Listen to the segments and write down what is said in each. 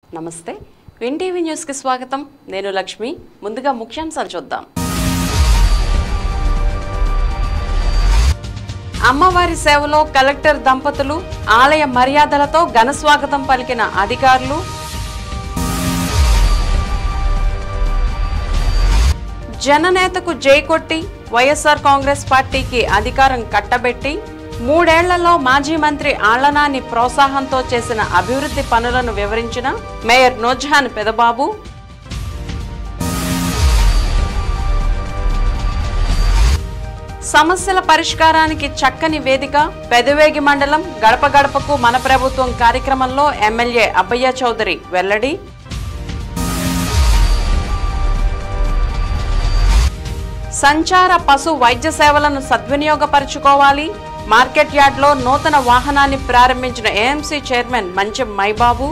నమస్తే win TV న్యూస్కి స్వాగతం నేను లక్ష్మి ముందుగా ముఖ్యాంశాలు చూద్దాం అమ్మవారి సేవలో కలెక్టర్ దంపతులు ఆలయ మర్యాదలతో ఘన స్వాగతం పలికిన అధికారులు జననేతకు జై కొట్టి వైఎస్ఆర్ కాంగ్రెస్ పార్టీకి అధికారం కట్టబెట్టి మూడేళ్లలో మాజీ మంత్రి ఆళ్లనాని ప్రోత్సాహంతో చేసిన అభివృద్ధి పనులను వివరించిన మేయర్ నోజహాన్ పెదబాబు సమస్యల పరిష్కారానికి చక్కని వేదిక పెదవేగి మండలం గడప గడపకు మన ప్రభుత్వం కార్యక్రమంలో ఎమ్మెల్యే అబ్బయ్య చౌదరి వెల్లడి సంచార పశు వైద్య సేవలను సద్వినియోగపరచుకోవాలి మార్కెట్ యార్డ్లో నూతన వాహనాన్ని ప్రారంభించిన ఏఎంసీ చైర్మన్ మంచెం మైబాబు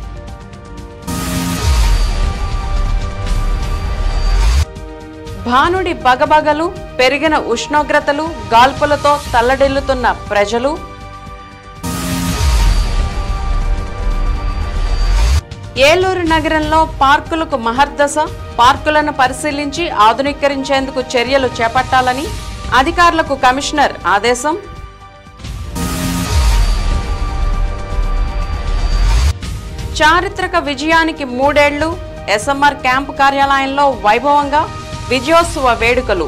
భానుడి బగబగలు పెరిగిన ఉష్ణోగ్రతలు గాల్పులతో తల్లడిల్లుతున్న ప్రజలు ఏలూరు నగరంలో పార్కులకు మహర్దశ పార్కులను పరిశీలించి ఆధునీకరించేందుకు చర్యలు చేపట్టాలని అధికారులకు కమిషనర్ ఆదేశం చారిత్రక విజయానికి మూడేళ్లు ఎస్ఎంఆర్ క్యాంపు కార్యాలయంలో వైభవంగా విజయోత్సవ వేడుకలు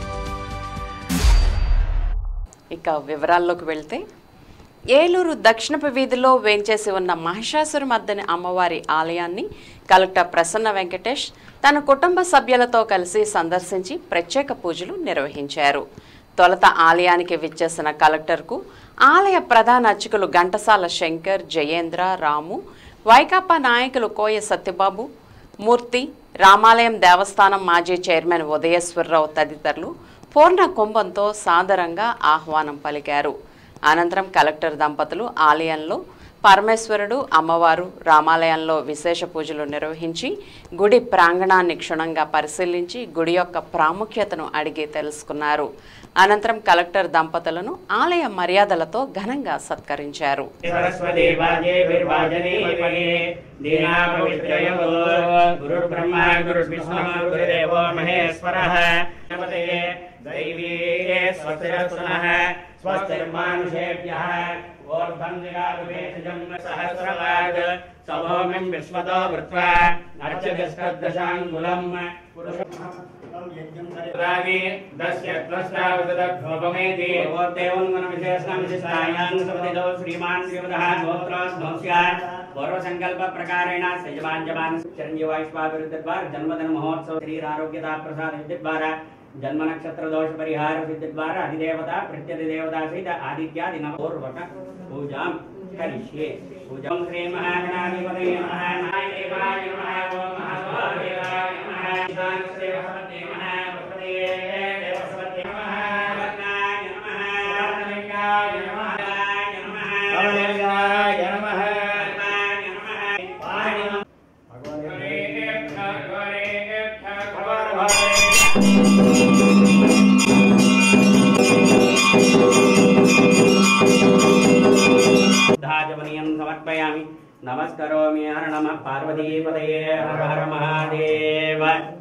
ఇక వివరాల్లోకి వెళ్తే ఏలూరు దక్షిణపు వీధిలో వేంచేసి ఉన్న మహిషాసుర మర్దని అమ్మవారి ఆలయాన్ని కలెక్టర్ ప్రసన్న వెంకటేష్ తన కుటుంబ సభ్యులతో కలిసి సందర్శించి ప్రత్యేక పూజలు నిర్వహించారు తొలత ఆలయానికి విచ్చేసిన కలెక్టర్కు ఆలయ ప్రధాన అర్చకులు ఘంటసాల శంకర్ జయేంద్ర రాము వైకాపా నాయకులు కోయ సత్యబాబు మూర్తి రామాలయం దేవస్థానం మాజీ చైర్మన్ ఉదయేశ్వరరావు తదితరులు పూర్ణ కుంభంతో సాదరంగా ఆహ్వానం పలికారు అనంతరం కలెక్టర్ దంపతులు ఆలయంలో పరమేశ్వరుడు అమ్మవారు రామాలయంలో విశేష పూజలు నిర్వహించి గుడి ప్రాంగణాన్ని క్షుణ్ణంగా పరిశీలించి గుడి యొక్క ప్రాముఖ్యతను అడిగి తెలుసుకున్నారు అనంతరం కలెక్టర్ దంపతులను ఆలయ మర్యాదలతో ఘనంగా సత్కరించారు सरस्वती वाजे विर्वाजने वने दीना पवित्रयो गुरुर्ब्रह्मा गुरुर्विष्णु गुरुदेवो महेश्वरः नमते दैवी स्वस्तिरस्तुनः स्वस्तिर्मानुषेभ्यः ऊर्ध्वं दिगाभिषेचजं सहस्रवाग् सभौमिं विश्वतो वृत्वा अर्चतिष्ठदशाङ्गुलम् रागे दस्य त्वष्टावदधोपमेति ओर्देवन्मनविशेषणविशिष्टायां सपतिदो श्रीमान् श्रीमदः गोत्रोद्भवस्य पूर्वसङ्कल्पप्रकारेण सजमान् चिरञ्जीवायुष्वाभिवृद्धिद्वारा जन्मदिन महोत्सव शरीरारोग्यता प्रसाद विद्युद्वारा जन्म नक्षत्र दोष परिहार विद्युद्वारा अधिदेवता प्रत्यधिदेवता सहित आदित्यादि नवपूर्वक पूजां करिष्ये पूजां श्री महागणाधिपतये नमः महादेवाय नमः ओम महादेवाय नमः ईशानस्य वसवते नमः वसवते देवसवते नमः वर्णाय नमः वर्णलिङ्गाय नमः नमः वर्णलिङ्गाय नमः वर्णाय नमः पाणिनम् भगवते भगवते भगवते धाजवनीयं समर्पयामि नमस्करोमि हर नमः पार्वतीपतये हर हर महादेव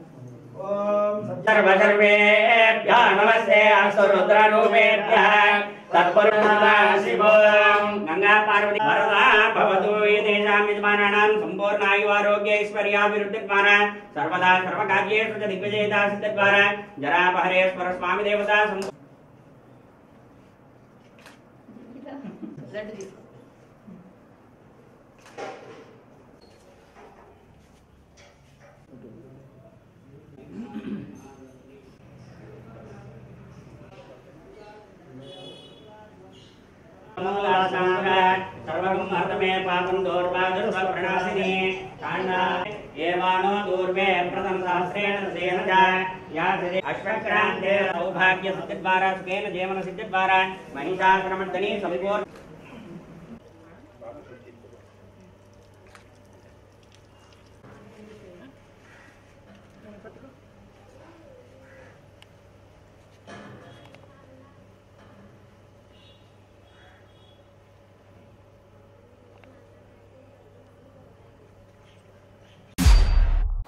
सर्वसर्वेभ्यः नमस्ते अस्तु रुद्ररूपेभ्यः तत्पुरुषः शिवो गङ्गा पार्वती वरदा भवतु एतेषां यजमानानां सम्पूर्णायुवारोग्यैश्वर्याभिवृद्धिद्वारा सर्वदा सर्वकार्येषु च दिग्विजयता सिद्धिद्वारा जरापहरेश्वर स्वामी देवता सम्पूर्ण सर्वं हर्तमे पापं दोर्वादुर्वप्रणाशिनी काण्डा एवानो दूर्वे प्रथम सहस्रेण तेन च या सिद्धि अश्वक्रान्ते सौभाग्य सिद्धिद्वारा सुखेन जीवन सिद्धिद्वारा महिषासुरमर्दनी सम्पूर्ण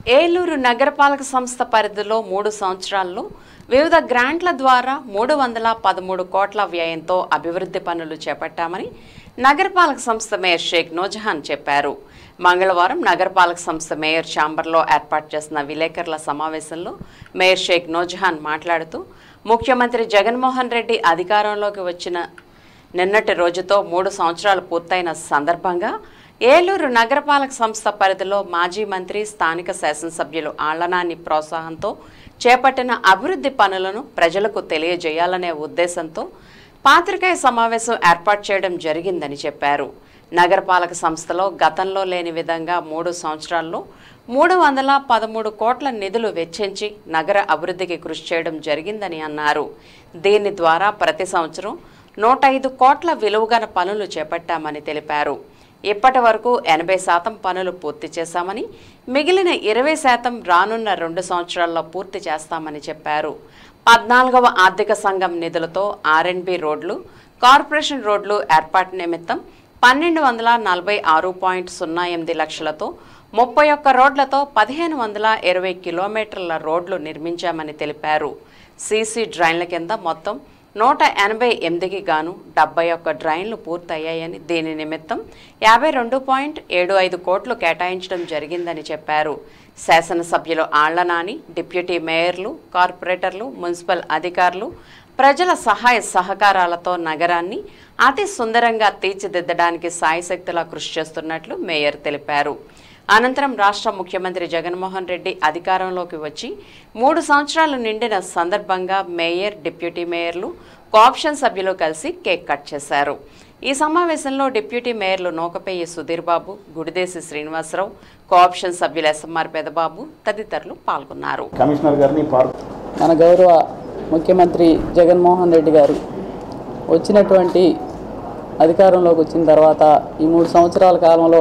ఏలూరు నగరపాలక సంస్థ పరిధిలో మూడు సంవత్సరాల్లో వివిధ గ్రాంట్ల ద్వారా మూడు వందల పదమూడు కోట్ల వ్యయంతో అభివృద్ధి పనులు చేపట్టామని నగరపాలక సంస్థ మేయర్ షేక్ నూజహాన్ చెప్పారు మంగళవారం నగరపాలక సంస్థ మేయర్ ఛాంబర్లో ఏర్పాటు చేసిన విలేకరుల సమావేశంలో మేయర్ షేక్ నూజహాన్ మాట్లాడుతూ ముఖ్యమంత్రి జగన్మోహన్ రెడ్డి అధికారంలోకి వచ్చిన నిన్నటి రోజుతో మూడు సంవత్సరాలు పూర్తయిన సందర్భంగా ఏలూరు నగరపాలక సంస్థ పరిధిలో మాజీ మంత్రి స్థానిక శాసనసభ్యులు ఆళ్లనాని ప్రోత్సాహంతో చేపట్టిన అభివృద్ధి పనులను ప్రజలకు తెలియజేయాలనే ఉద్దేశంతో పాత్రికేయ సమావేశం ఏర్పాటు చేయడం జరిగిందని చెప్పారు నగరపాలక సంస్థలో గతంలో లేని విధంగా మూడు సంవత్సరాల్లో మూడు వందల పదమూడు కోట్ల నిధులు వెచ్చించి నగర అభివృద్ధికి కృషి చేయడం జరిగిందని అన్నారు దీని ద్వారా ప్రతి సంవత్సరం నూట ఐదు కోట్ల విలువగల పనులు చేపట్టామని తెలిపారు ఇప్పటి వరకు ఎనభై శాతం పనులు పూర్తి చేశామని మిగిలిన ఇరవై శాతం రానున్న రెండు సంవత్సరాల్లో పూర్తి చేస్తామని చెప్పారు పద్నాలుగవ ఆర్థిక సంఘం నిధులతో ఆర్ఎండ్బి రోడ్లు కార్పొరేషన్ రోడ్లు ఏర్పాటు నిమిత్తం పన్నెండు వందల నలభై ఆరు పాయింట్ సున్నా ఎనిమిది లక్షలతో ముప్పై ఒక్క రోడ్లతో పదిహేను వందల ఇరవై కిలోమీటర్ల రోడ్లు నిర్మించామని తెలిపారు సీసీ డ్రైన్ల కింద మొత్తం నూట ఎనభై ఎనిమిదికి గాను డెబ్బై ఒక్క డ్రైన్లు పూర్తయ్యాయని దీని నిమిత్తం యాభై రెండు పాయింట్ ఏడు ఐదు కోట్లు కేటాయించడం జరిగిందని చెప్పారు శాసనసభ్యులు ఆళ్ల నాని డిప్యూటీ మేయర్లు కార్పొరేటర్లు మున్సిపల్ అధికారులు ప్రజల సహాయ సహకారాలతో నగరాన్ని అతి సుందరంగా తీర్చిదిద్దడానికి సాయశక్తులా కృషి చేస్తున్నట్లు మేయర్ తెలిపారు అనంతరం రాష్ట్ర ముఖ్యమంత్రి జగన్మోహన్ రెడ్డి అధికారంలోకి వచ్చి మూడు సంవత్సరాలు నిండిన సందర్భంగా మేయర్ డిప్యూటీ మేయర్లు కోఆప్షన్ సభ్యులు కలిసి కేక్ కట్ చేశారు ఈ సమావేశంలో డిప్యూటీ మేయర్లు నోకపేయి సుధీర్ బాబు గుడిదేశి శ్రీనివాసరావు కోఆప్షన్ సభ్యులు ఎస్ఎంఆర్ పెదబాబు తదితరులు పాల్గొన్నారు కమిషనర్ గారిని పార్క్ మన గౌరవ ముఖ్యమంత్రి జగన్మోహన్ రెడ్డి గారు వచ్చినటువంటి అధికారంలోకి వచ్చిన తర్వాత ఈ మూడు సంవత్సరాల కాలంలో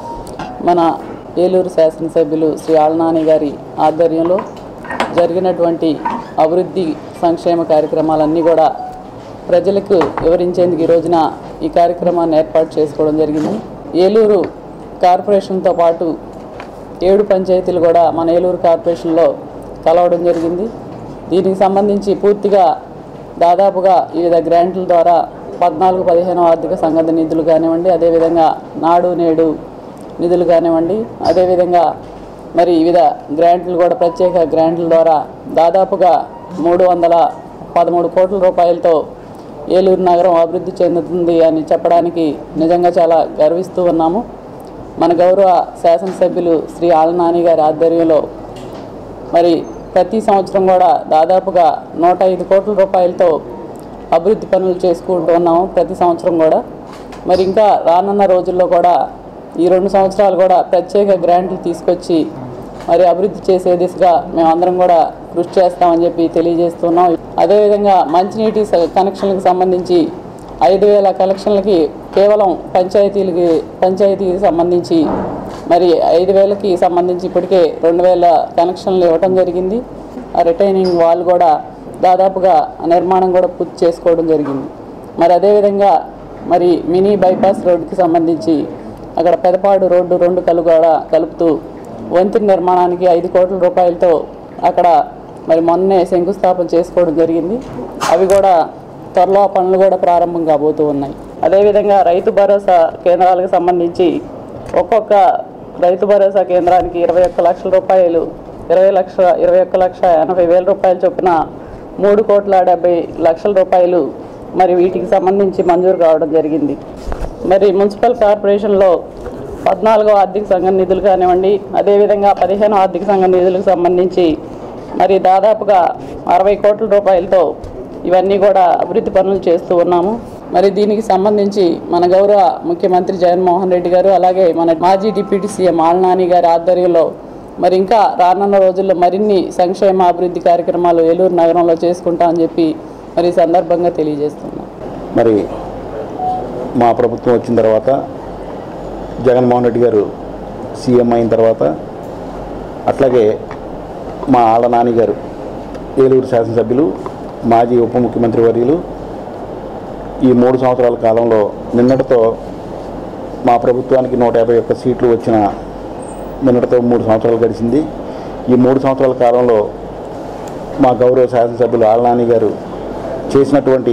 మన ఏలూరు శాసనసభ్యులు శ్రీ ఆళ్నాని గారి ఆధ్వర్యంలో జరిగినటువంటి అభివృద్ధి సంక్షేమ కార్యక్రమాలన్నీ కూడా ప్రజలకు వివరించేందుకు ఈ రోజున ఈ కార్యక్రమాన్ని ఏర్పాటు చేసుకోవడం జరిగింది ఏలూరు కార్పొరేషన్తో పాటు ఏడు పంచాయతీలు కూడా మన ఏలూరు కార్పొరేషన్లో కలవడం జరిగింది దీనికి సంబంధించి పూర్తిగా దాదాపుగా వివిధ గ్రాంట్ల ద్వారా పద్నాలుగు పదిహేను ఆర్థిక సంఘ నిధులు కానివ్వండి అదేవిధంగా నాడు నేడు నిధులు కానివ్వండి అదేవిధంగా మరి వివిధ గ్రాంట్లు కూడా ప్రత్యేక గ్రాంట్ల ద్వారా దాదాపుగా మూడు వందల పదమూడు కోట్ల రూపాయలతో ఏలూరు నగరం అభివృద్ధి చెందుతుంది అని చెప్పడానికి నిజంగా చాలా గర్విస్తూ ఉన్నాము మన గౌరవ శాసనసభ్యులు శ్రీ ఆలనాని గారి ఆధ్వర్యంలో మరి ప్రతి సంవత్సరం కూడా దాదాపుగా నూట ఐదు కోట్ల రూపాయలతో అభివృద్ధి పనులు చేసుకుంటూ ఉన్నాము ప్రతి సంవత్సరం కూడా మరి ఇంకా రానున్న రోజుల్లో కూడా ఈ రెండు సంవత్సరాలు కూడా ప్రత్యేక గ్రాంట్లు తీసుకొచ్చి మరి అభివృద్ధి చేసే దిశగా మేమందరం కూడా కృషి చేస్తామని చెప్పి తెలియజేస్తున్నాం అదేవిధంగా మంచినీటి స- కనెక్షన్లకు సంబంధించి ఐదు వేల కలెక్షన్లకి కేవలం పంచాయతీలకి పంచాయతీకి సంబంధించి మరి ఐదు వేలకి సంబంధించి ఇప్పటికే రెండు వేల కనెక్షన్లు ఇవ్వటం జరిగింది ఆ రిటైనింగ్ వాల్ కూడా దాదాపుగా ఆ నిర్మాణం కూడా పూర్తి చేసుకోవడం జరిగింది మరి అదేవిధంగా మరి మినీ బైపాస్ రోడ్డుకి సంబంధించి అక్కడ పెదపాడు రోడ్డు రెండు కలు కూడా కలుపుతూ వంతెన నిర్మాణానికి ఐదు కోట్ల రూపాయలతో అక్కడ మరి మొన్నే శంకుస్థాపన చేసుకోవడం జరిగింది అవి కూడా త్వరలో ఆ పనులు కూడా ప్రారంభం కాబోతూ ఉన్నాయి అదేవిధంగా రైతు భరోసా కేంద్రాలకు సంబంధించి ఒక్కొక్క రైతు భరోసా కేంద్రానికి ఇరవై ఒక్క లక్షల రూపాయలు ఇరవై లక్ష ఇరవై ఒక్క లక్ష ఎనభై వేల రూపాయలు చొప్పున మూడు కోట్ల డెబ్బై లక్షల రూపాయలు మరి వీటికి సంబంధించి మంజూరు కావడం జరిగింది మరి మున్సిపల్ కార్పొరేషన్లో పద్నాలుగో ఆర్థిక సంఘం నిధులు కానివ్వండి అదేవిధంగా పదిహేను ఆర్థిక సంఘం నిధులకు సంబంధించి మరి దాదాపుగా అరవై కోట్ల రూపాయలతో ఇవన్నీ కూడా అభివృద్ధి పనులు చేస్తూ ఉన్నాము మరి దీనికి సంబంధించి మన గౌరవ ముఖ్యమంత్రి జగన్మోహన్ రెడ్డి గారు అలాగే మన మాజీ డిప్యూటీ సీఎం ఆళ్నాని గారి ఆధ్వర్యంలో మరి ఇంకా రానున్న రోజుల్లో మరిన్ని సంక్షేమ అభివృద్ధి కార్యక్రమాలు ఏలూరు నగరంలో చేసుకుంటామని చెప్పి మరి ఈ సందర్భంగా తెలియజేస్తున్నాం మరి మా ప్రభుత్వం వచ్చిన తర్వాత జగన్మోహన్ రెడ్డి గారు సీఎం అయిన తర్వాత అట్లాగే మా ఆళ్ళ నాని గారు ఏలూరు శాసనసభ్యులు మాజీ ఉప ముఖ్యమంత్రి వర్యులు ఈ మూడు సంవత్సరాల కాలంలో నిన్నటితో మా ప్రభుత్వానికి నూట యాభై ఒక్క సీట్లు వచ్చిన నిన్నటితో మూడు సంవత్సరాలు గడిచింది ఈ మూడు సంవత్సరాల కాలంలో మా గౌరవ శాసనసభ్యులు ఆళ్ళనాని గారు చేసినటువంటి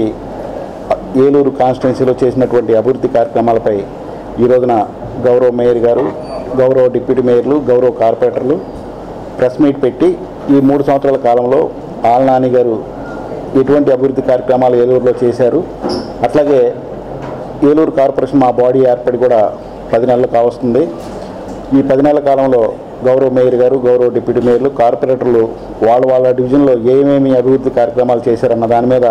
ఏలూరు కాన్స్టిట్యున్సీలో చేసినటువంటి అభివృద్ధి కార్యక్రమాలపై ఈ రోజున గౌరవ మేయర్ గారు గౌరవ డిప్యూటీ మేయర్లు గౌరవ కార్పొరేటర్లు ప్రెస్ మీట్ పెట్టి ఈ మూడు సంవత్సరాల కాలంలో ఆళ్ళనాని గారు ఎటువంటి అభివృద్ధి కార్యక్రమాలు ఏలూరులో చేశారు అట్లాగే ఏలూరు కార్పొరేషన్ మా బాడీ ఏర్పడి కూడా పది నెలలు కావస్తుంది ఈ పది నెలల కాలంలో గౌరవ మేయర్ గారు గౌరవ డిప్యూటీ మేయర్లు కార్పొరేటర్లు వాళ్ళ వాళ్ళ డివిజన్లో ఏమేమి అభివృద్ధి కార్యక్రమాలు చేశారన్న దాని మీద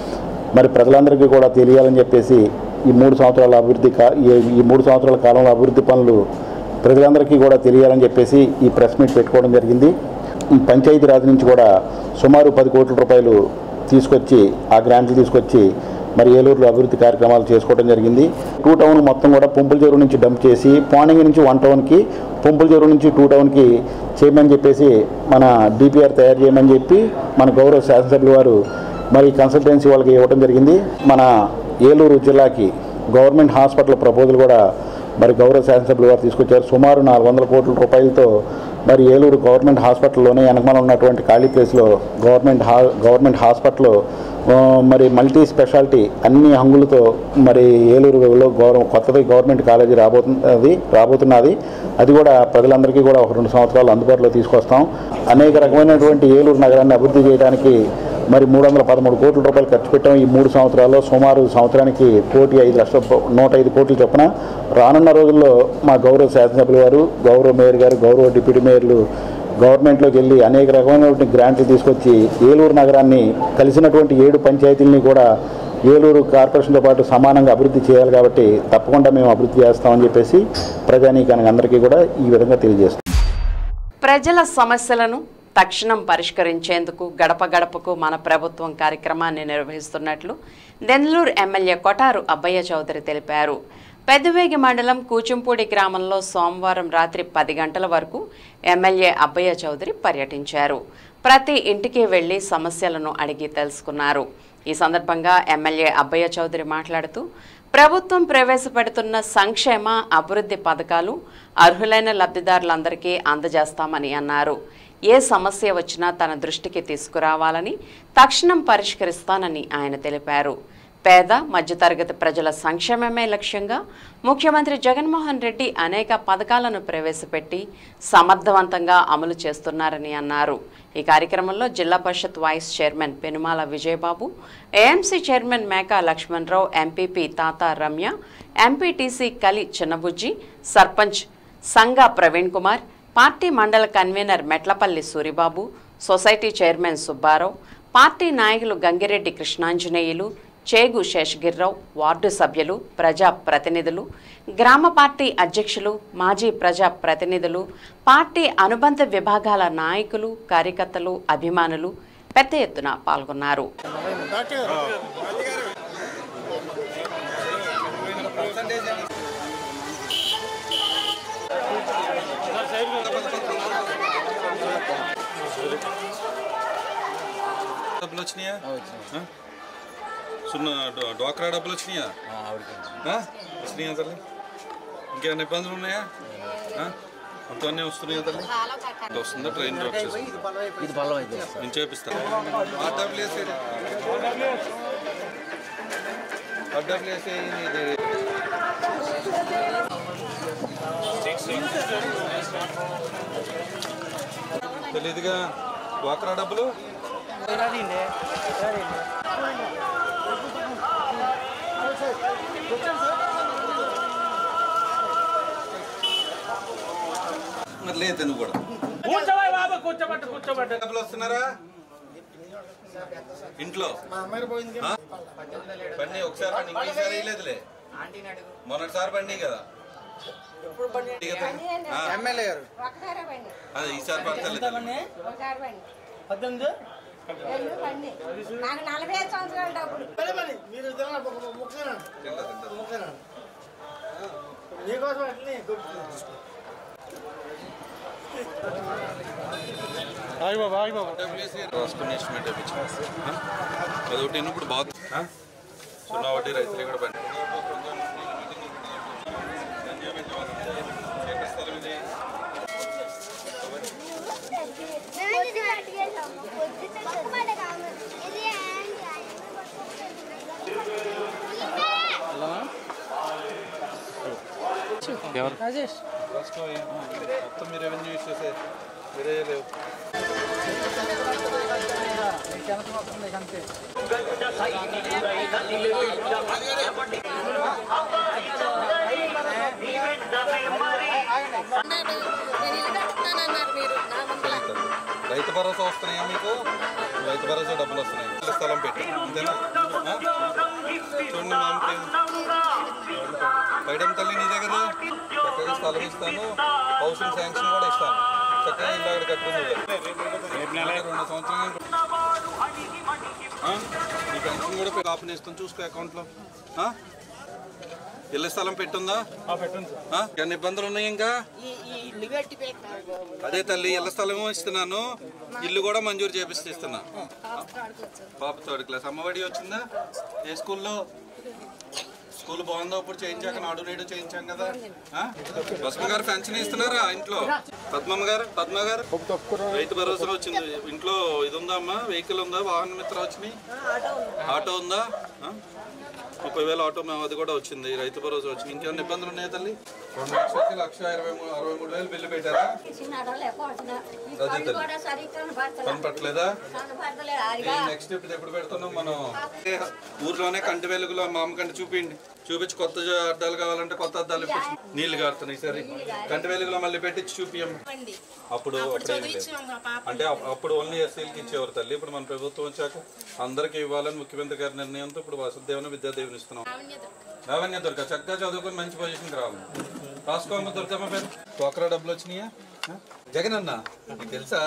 మరి ప్రజలందరికీ కూడా తెలియాలని చెప్పేసి ఈ మూడు సంవత్సరాల అభివృద్ధి కా ఈ- ఈ మూడు సంవత్సరాల కాలంలో అభివృద్ధి పనులు ప్రజలందరికీ కూడా తెలియాలని చెప్పేసి ఈ ప్రెస్ మీట్ పెట్టుకోవడం జరిగింది ఈ పంచాయతీరాజ్ నుంచి కూడా సుమారు పది కోట్ల రూపాయలు తీసుకొచ్చి ఆ గ్రాంట్లు తీసుకొచ్చి మరి ఏలూరులో అభివృద్ధి కార్యక్రమాలు చేసుకోవడం జరిగింది టూ టౌన్ మొత్తం కూడా పుంపుల చెరువు నుంచి డంప్ చేసి పాండింగ్ నుంచి వన్ టౌన్కి పుంపుల చెరువు నుంచి టూ టౌన్కి చేయమని చెప్పేసి మన డిపిఆర్ తయారు చేయమని చెప్పి మన గౌరవ శాసనసభ్యుల వారు మరి కన్సల్టెన్సీ వాళ్ళకి ఇవ్వడం జరిగింది మన ఏలూరు జిల్లాకి గవర్నమెంట్ హాస్పిటల్ ప్రపోజల్ కూడా మరి గౌరవ శాసనసభ్యులు వారు తీసుకొచ్చారు సుమారు నాలుగు వందల కోట్ల రూపాయలతో మరి ఏలూరు గవర్నమెంట్ హాస్పిటల్లోనే వెనకమాల ఉన్నటువంటి ఖాళీ ప్లేస్లో గవర్నమెంట్ హా గవర్నమెంట్ హాస్పిటల్ ఆ, మరి మల్టీ స్పెషాలిటీ అన్ని హంగులతో మరి ఏలూరులో గౌరవ కొత్తది గవర్నమెంట్ కాలేజీ రాబోతున్నది రాబోతున్నది అది కూడా ప్రజలందరికీ కూడా ఒక రెండు సంవత్సరాలు అందుబాటులో తీసుకొస్తాం అనేక రకమైనటువంటి ఏలూరు నగరాన్ని అభివృద్ధి చేయడానికి మరి మూడు వందల పదమూడు కోట్ల రూపాయలు ఖర్చు పెట్టాం ఈ మూడు సంవత్సరాల్లో సుమారు సంవత్సరానికి కోటి ఐదు లక్షల రూ- నూట ఐదు కోట్లు చొప్పున రానున్న రోజుల్లో మా గౌరవ శాసనసభ్యుల వారు గౌరవ మేయర్ గారు గౌరవ డిప్యూటీ మేయర్లు గవర్నమెంట్లోకి వెళ్ళి అనేక రకమైనటువంటి గ్రాంట్లు తీసుకొచ్చి ఏలూరు నగరాన్ని కలిసినటువంటి ఏడు పంచాయతీలని కూడా ఏలూరు కార్పొరేషన్తో పాటు సమానంగా అభివృద్ధి చేయాలి కాబట్టి తప్పకుండా మేము అభివృద్ధి చేస్తామని చెప్పేసి ప్రజానీకానికి అందరికీ కూడా ఈ విధంగా తెలియజేస్తాం ప్రజల సమస్యలను తక్షణం పరిష్కరించేందుకు గడప గడపకు మన ప్రభుత్వం కార్యక్రమాన్ని నిర్వహిస్తున్నట్లు దెందలూరు ఎమ్మెల్యే కొటారు అబ్బయ్య చౌదరి తెలిపారు పెద్దవేగి మండలం కూచింపూడి గ్రామంలో సోమవారం రాత్రి పది గంటల వరకు ఎమ్మెల్యే అబ్బయ్య చౌదరి పర్యటించారు ప్రతి ఇంటికి వెళ్లి సమస్యలను అడిగి తెలుసుకున్నారు ఈ సందర్భంగా ఎమ్మెల్యే అబ్బయ్య చౌదరి మాట్లాడుతూ ప్రభుత్వం ప్రవేశపెడుతున్న సంక్షేమ అభివృద్ధి పథకాలు అర్హులైన లబ్ధిదారులందరికీ అందజేస్తామని అన్నారు ఏ సమస్య వచ్చినా తన దృష్టికి తీసుకురావాలని తక్షణం పరిష్కరిస్తానని ఆయన తెలిపారు పేద మధ్యతరగతి ప్రజల సంక్షేమమే లక్ష్యంగా ముఖ్యమంత్రి జగన్మోహన్ రెడ్డి అనేక పథకాలను ప్రవేశపెట్టి సమర్థవంతంగా అమలు చేస్తున్నారని అన్నారు ఈ కార్యక్రమంలో Zilla Parishad vice chairman Penumala Vijayababu AMC chairman Meka Lakshmanarao MPP Tata Ramya MPTC Kali Chinnabujji sarpanch Sanga Praveen Kumar party మండల convener Metlapalli Suribabu society chairman Subbarao party నాయకులు గంగిరెడ్డి కృష్ణాంజనేయులు చేగు శేషగిరిరావు వార్డు సభ్యులు ప్రజా ప్రతినిధులు గ్రామ పార్టీ అధ్యక్షులు మాజీ ప్రజా ప్రతినిధులు పార్టీ అనుబంధ విభాగాల నాయకులు కార్యకర్తలు అభిమానులు పెద్ద ఎత్తున పాల్గొన్నారు డబ్బులు వచ్చినాయా ఆ? సున్నా డో- డోక్రా డబ్బులు వచ్చినాయా ఆ? వచ్చినాయా తల్లి ఇంకేమైనా ఇబ్బందులు ఉన్నాయా ఆ? అంత అన్నీ వస్తున్నాయా తల్లి అంత వస్తుందా ట్రైన్ డ్రాప్ చేసి నేను చేపిస్తాను ఆ డబ్బులు వేసేది ఆ డబ్బులు వేసేది ఇది తెలీదుగా డోక్రా డబ్బులు మరి లేదు నువ్వు కూడా కూర్చోబోయ్ బాబు కూర్చోబెట్టు కూర్చోబెట్టు డబ్బులు వస్తున్నారా ఇంట్లో ఆ? బండి ఒకసారి బండి ఇంకోసారి వేయలేదులే మొన్నటిసారి బండి కదా ఎమ్మెల్యే గారు ఒకసారి బండి అదే ఈసారి పడతలేదు ఒకసారి బండి రెండు బండి నాకు నలభై ఐదు సంవత్సరాల డబ్బులు రాసుకుని ఎస్టిమేట్ వేయించాం అదొకటి ఇప్పుడు బాగా ఆ? సున్నా వడ్డీ రైతులు కూడా బండి ఎక్కడ స్థలం ఇది ఎవరు రాష్ట్రం ఏ- మొత్తం మీ రెవెన్యూ ఇష్యూసే వేరే లేవు నేను ఇల్లు కట్టుకున్నానన్నారు మీరు నా ముందర రైతు భరోసా వస్తున్నాయా మీకు రైతు భరోసా డబ్బులు వస్తున్నాయి ఇల్లు స్థలం పెట్టి అంతేనా ఆ? చూడండి మామకి పైడం తల్లి నీ దగ్గర చక్కగా స్థలం ఇస్తాను హౌసింగ్ శాంక్షన్ కూడా ఇస్తాను చక్కగా ఇల్లు అక్కడ కట్టుకుంది రెండు సంవత్సరాలు నీ పెన్షన్ కూడా కాపుని ఇస్తాను చూసుకో అకౌంట్లో ఆ? ఇల్లు స్థలం పెట్టుందా ఆ? ఎన్ని ఇబ్బందులు ఉన్నాయి ఇంకా ఈ ఈ ఇల్లు కట్టి పెట్టినారు అదే తల్లి ఇళ్ల స్థలం ఇస్తున్నాను ఇల్లు కూడా మంజూరు చేపిస్తే ఇస్తున్నా పాప థర్డ్ క్లాస్ అమ్మఒడి వచ్చిందా ఏ స్కూల్లో స్కూల్ బాగుందో ఇప్పుడు చేయించాక నాడు నేడు చేయించాం కదా ఆ? భస్మ గారు పెన్షన్ ఇస్తున్నారా ఇంట్లో పద్మమ్మ గారు పద్మ గారు రైతు భరోసా వచ్చింది ఇంట్లో ఇది ఉందా అమ్మా వెహికల్ ఉందా వాహన మిత్ర వచ్చినాయి ఆటో ఉందా ఆ? ముప్పై వేల ఆటో మేము అది కూడా వచ్చింది రైతు భరోసా వచ్చింది ఇంకేమైనా ఇబ్బందులు ఉన్నాయా తల్లి రెండు లక్షలకి లక్ష ఇరవై మూడు అరవై మూడు వేలు బిల్లు పెట్టారా అదే తల్లి కూడా సరిగ్గా కనపడతలే. కనపట్లేదా కనపడతలే. అదిగా నెక్స్ట్ ఇప్పుడు ఎప్పుడు పెడుతున్నాం మనం ఊర్లోనే కంటి వెలుగులో మా అమ్మ కంటి చూపిండి చూపించి కొత్త జ- అద్దాలు కావాలంటే కొత్త అద్దాలు ఇప్పించి నీళ్లు కారుతున్నాయి సరే కంటి వెలుగులో మళ్ళీ పెట్టించి చూపియం అప్పుడు అప్పుడు ఏమీ లేదు. అంటే అప్- అప్పుడు ఓన్లీ ఎస్సీలకి ఇచ్చేవారు తల్లి ఇప్పుడు మన ప్రభుత్వం వచ్చాక అందరికీ ఇవ్వాలని ముఖ్యమంత్రి గారి నిర్ణయంతో ఇప్పుడు వసుదేవన విద్యాదేవిని ఇస్తున్నాం లావణ్య దుర్గ చక్కగా చదువుకొని మంచి పొజిషన్కి రావాలి రాసుకోమ్మ దుర్గమ్మ పేరు టోకరా డబ్బులు వచ్చినాయా ఆ? జగన్ అన్న నీకు తెలుసా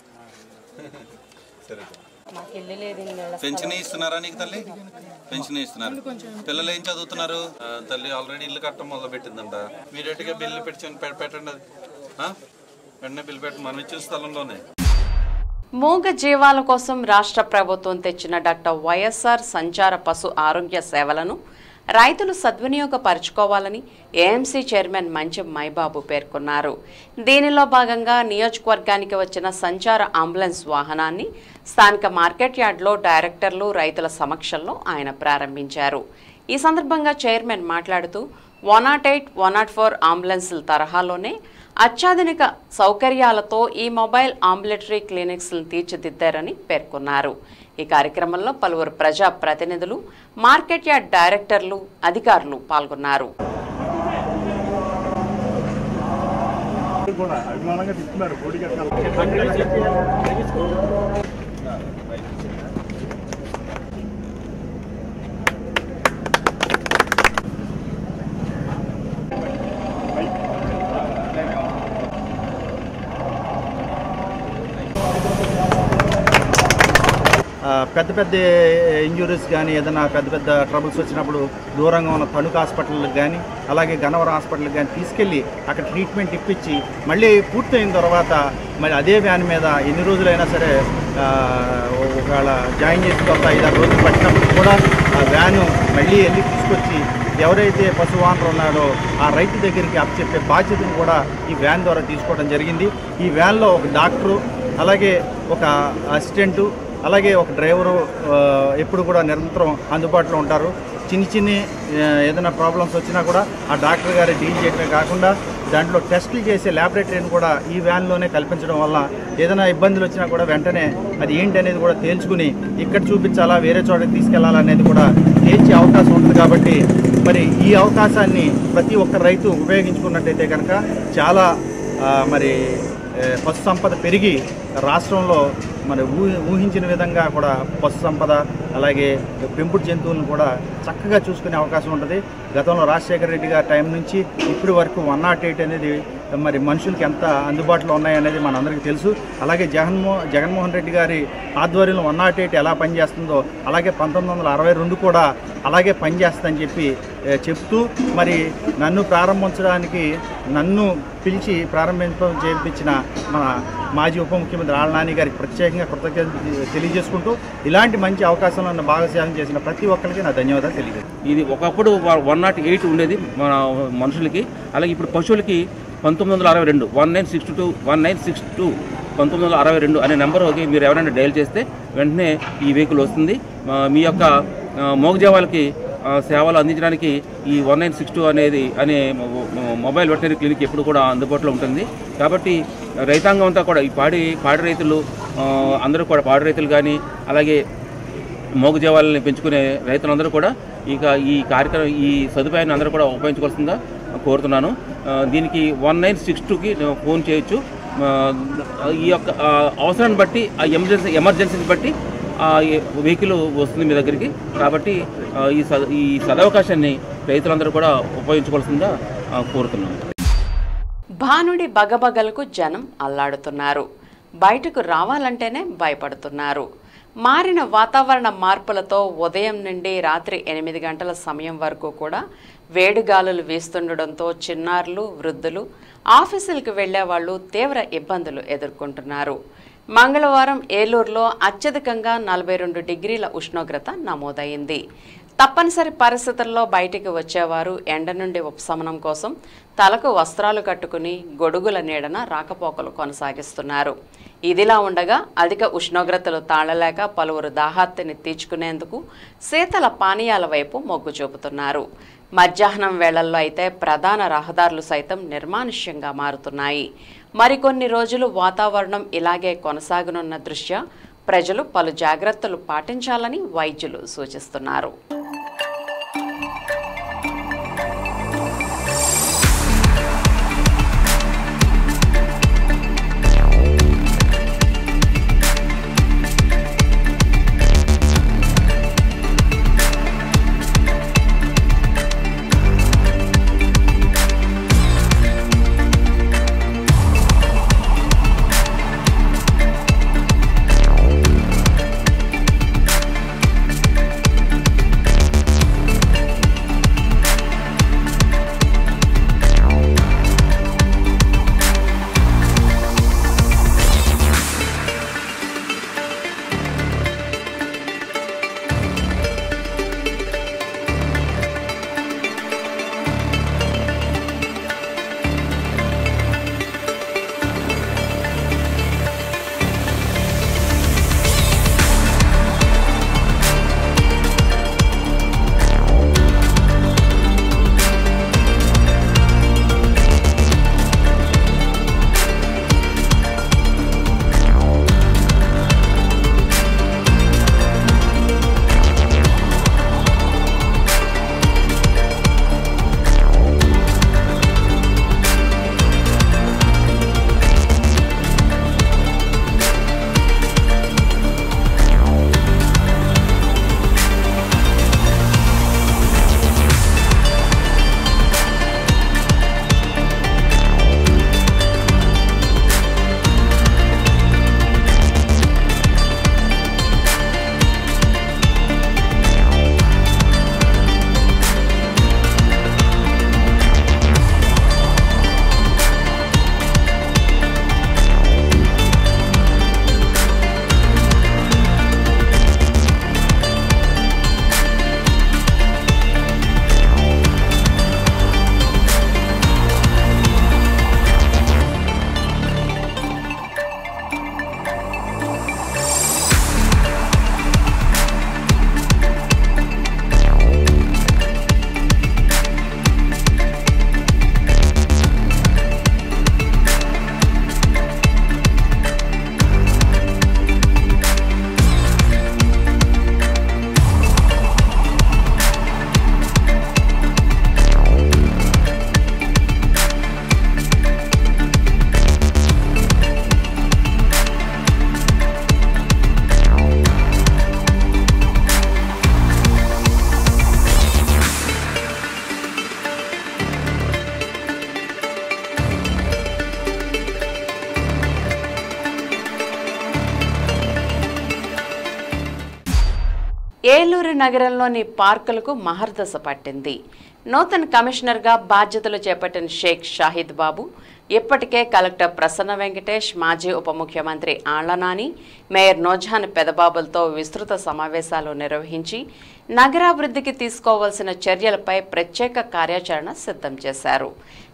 సరే మాకు ఇల్లు లేదు ఇల్లు పెన్షన్ ఇస్తున్నారా నీకు తల్లి పెన్షన్ ఇస్తున్నారు పిల్లలు ఏం చదువుతున్నారు ఆ, తల్లి ఆల్రెడీ ఇల్లు కట్టడం మొదలు పెట్టిందంట ఇమీడియట్ గా బిల్లు పెట్టి పె- పెట్టండి అది ఆ? వెంటనే బిల్లు పెట్టి మనం ఇచ్చిన స్థలంలోనే మూగ జీవాల కోసం రాష్ట్ర ప్రభుత్వం తెచ్చిన డాక్టర్ వైఎస్ఆర్ సంచార పశు ఆరోగ్య సేవలను రైతులు సద్వినియోగపరుచుకోవాలని ఏఎంసీ చైర్మన్ మంచం మైబాబు పేర్కొన్నారు దీనిలో భాగంగా నియోజకవర్గానికి వచ్చిన సంచార అంబులెన్స్ వాహనాన్ని స్థానిక మార్కెట్ యార్డ్లో డైరెక్టర్లు రైతుల సమక్షంలో ఆయన ప్రారంభించారు ఈ సందర్భంగా చైర్మన్ మాట్లాడుతూ one nought eight one nought four అంబులెన్స్ల తరహాలోనే అత్యాధునిక సౌకర్యాలతో ఈ మొబైల్ అంబులేటరీ క్లినిక్స్లను తీర్చిదిద్దారని పేర్కొన్నారు ఈ కార్యక్రమంలో పలువురు ప్రజా ప్రతినిధులు మార్కెట్ యార్డ్ డైరెక్టర్లు అధికారులు పాల్గొన్నారు ఆ, పెద్ద పెద్ద ఇంజురీస్ కానీ ఏదైనా పెద్ద పెద్ద ట్రబుల్స్ వచ్చినప్పుడు దూరంగా ఉన్న తణుకు హాస్పిటల్కి కానీ అలాగే గన్నవరం హాస్పిటల్కి కానీ తీసుకెళ్ళి అక్కడ ట్రీట్మెంట్ ఇప్పించి మళ్ళీ పూర్తయిన తర్వాత మరి అదే వ్యాన్ మీద ఎన్ని రోజులైనా సరే ఆ, ఒకవేళ జాయిన్ చేసిన తర్వాత ఐదారు రోజులు పట్టినప్పుడు కూడా ఆ వ్యాను మళ్ళీ వెళ్ళి తీసుకొచ్చి ఎవరైతే పశువానరు ఉన్నాడో ఆ రైతు దగ్గరికి అప్పచెప్పే బాధ్యతను కూడా ఈ వ్యాన్ ద్వారా తీసుకోవడం జరిగింది ఈ వ్యాన్లో ఒక డాక్టరు అలాగే ఒక అసిస్టెంటు అలాగే ఒక డ్రైవరు ఆ, ఎప్పుడు కూడా నిరంతరం అందుబాటులో ఉంటారు చిన్ని చిన్ని ఆ, ఏదైనా ప్రాబ్లమ్స్ వచ్చినా కూడా ఆ డాక్టర్ గారి డీల్ చేయడమే కాకుండా దాంట్లో టెస్టులు చేసే ల్యాబొరేటరీని కూడా ఈ వ్యాన్లోనే కల్పించడం వల్ల ఏదైనా ఇబ్బందులు వచ్చినా కూడా వెంటనే అది ఏంటి అనేది కూడా తేల్చుకుని ఇక్కడ చూపించాలా వేరే చోటకి తీసుకెళ్లాలా అనేది కూడా తేల్చే అవకాశం ఉంటుంది కాబట్టి మరి ఈ అవకాశాన్ని ప్రతి ఒక్క రైతు ఉపయోగించుకున్నట్టయితే కనుక చాలా ఆ, మరి ఏ, పశు సంపద పెరిగి రాష్ట్రంలో మరి ఊ ఊహించిన విధంగా కూడా పశు సంపద అలాగే పెంపుడు జంతువులను కూడా చక్కగా చూసుకునే అవకాశం ఉంటుంది గతంలో రాజశేఖర రెడ్డి గారి టైం నుంచి ఇప్పటి వరకు వన్ నాట్ ఎయిట్ అనేది మరి మనుషులకి ఎంత అందుబాటులో ఉన్నాయనేది మనందరికీ తెలుసు అలాగే జగన్మో జగన్మోహన్ రెడ్డి గారి ఆధ్వర్యంలో వన్ నాట్ ఎయిట్ ఎలా పనిచేస్తుందో అలాగే పంతొమ్మిది వందల అరవై రెండు కూడా అలాగే పనిచేస్తుందని చెప్పి ఏ, చెప్తూ మరి నన్ను ప్రారంభించడానికి నన్ను పిలిచి ప్రారంభించడం చేయించిన మన మాజీ ఉప ముఖ్యమంత్రి ఆళ్ళ నాని గారికి ప్రత్యేకంగా కృతజ్ఞతలు తెలియజేసుకుంటూ ఇలాంటి మంచి అవకాశంలో నన్ను భాగస్వామ్యం చేసిన ప్రతి ఒక్కరికి నా ధన్యవాదాలు తెలియజేస్తాను ఇది ఒకప్పుడు వన్ నాట్ ఎయిట్ ఉండేది మన మనుషులకి అలాగే ఇప్పుడు పశువులకి పంతొమ్మిది వందల అరవై రెండు one nine six two one nine six two పంతొమ్మిది వందల అరవై రెండు అనే నెంబర్కి మీరు ఎవరైనా డయల్ చేస్తే వెంటనే ఈ వెహికల్ వస్తుంది మా- మీ యొక్క ఆ, మోగజావాలకి ఆ, సేవలు అందించడానికి ఈ వన్ నైన్ సిక్స్ టూ అనేది అనే మొ- మొ- మొబైల్ వెటనరీ క్లినిక్ ఎప్పుడు కూడా అందుబాటులో ఉంటుంది కాబట్టి రైతాంగం అంతా కూడా ఈ పాడి పాడి రైతులు ఆ, అందరూ కూడా పాడి రైతులు కానీ అలాగే మోగజీవాలని పెంచుకునే రైతులందరూ కూడా ఇక ఈ కార్యక్రమం ఈ సదుపాయాన్ని అందరూ కూడా ఉపయోగించుకోవాల్సిందిగా కోరుతున్నాను ఆ, దీనికి వన్ నైన్ సిక్స్ టూకి ఫోన్ చేయొచ్చు ఆ, ఈ యొక్క ఆ, అవసరాన్ని బట్టి ఆ ఎమర్జెన్సీ ఎమర్జెన్సీని బట్టి ఆ వెహికల్ వస్తుంది మీ దగ్గరికి కాబట్టి ఆ, ఈ సద ఈ సదవకాశాన్ని రైతులందరూ కూడా ఉపయోగించుకోవాల్సిందిగా ఆ, కోరుతున్నాను భానుడి బగబగలకు జనం అల్లాడుతున్నారు బయటకు రావాలంటేనే భయపడుతున్నారు మారిన వాతావరణ మార్పులతో ఉదయం నుండి రాత్రి ఎనిమిది గంటల సమయం వరకు కూడా వేడిగాలులు వీస్తుండడంతో చిన్నారులు వృద్ధులు ఆఫీసులకు వెళ్లే వాళ్ళు తీవ్ర ఇబ్బందులు ఎదుర్కొంటున్నారు మంగళవారం ఏలూరులో అత్యధికంగా నలభై రెండు డిగ్రీల ఉష్ణోగ్రత నమోదైంది తప్పనిసరి పరిస్థితుల్లో బయటికి వచ్చేవారు ఎండ నుండి ఉపశమనం కోసం తలకు వస్త్రాలు కట్టుకుని గొడుగుల నీడన రాకపోకలు కొనసాగిస్తున్నారు ఇదిలా ఉండగా అధిక ఉష్ణోగ్రతలు తాళలేక పలువురు దాహార్తిని తీర్చుకునేందుకు శీతల పానీయాల వైపు మొగ్గు చూపుతున్నారు మధ్యాహ్నం వేళల్లో అయితే ప్రధాన రహదారులు సైతం నిర్మానుష్యంగా మారుతున్నాయి మరికొన్ని రోజులు వాతావరణం ఇలాగే కొనసాగనున్న దృష్ట్యా ప్రజలు పలు జాగ్రత్తలు పాటించాలని వైద్యులు సూచిస్తున్నారు ఏలూరు నగరంలోని పార్కులకు మహర్దశ పట్టింది నూతన కమిషనర్గా బాధ్యతలు చేపట్టిన షేక్ షాహిద్ బాబు ఇప్పటికే కలెక్టర్ ప్రసన్న వెంకటేష్ మాజీ ఉప ముఖ్యమంత్రి ఆళ్లనాని మేయర్ నోజాన్ పెదబాబులతో విస్తృత సమావేశాలు నిర్వహించి నగరాభివృద్ధికి తీసుకోవాల్సిన చర్యలపై ప్రత్యేక కార్యాచరణ సిద్ధం చేశారు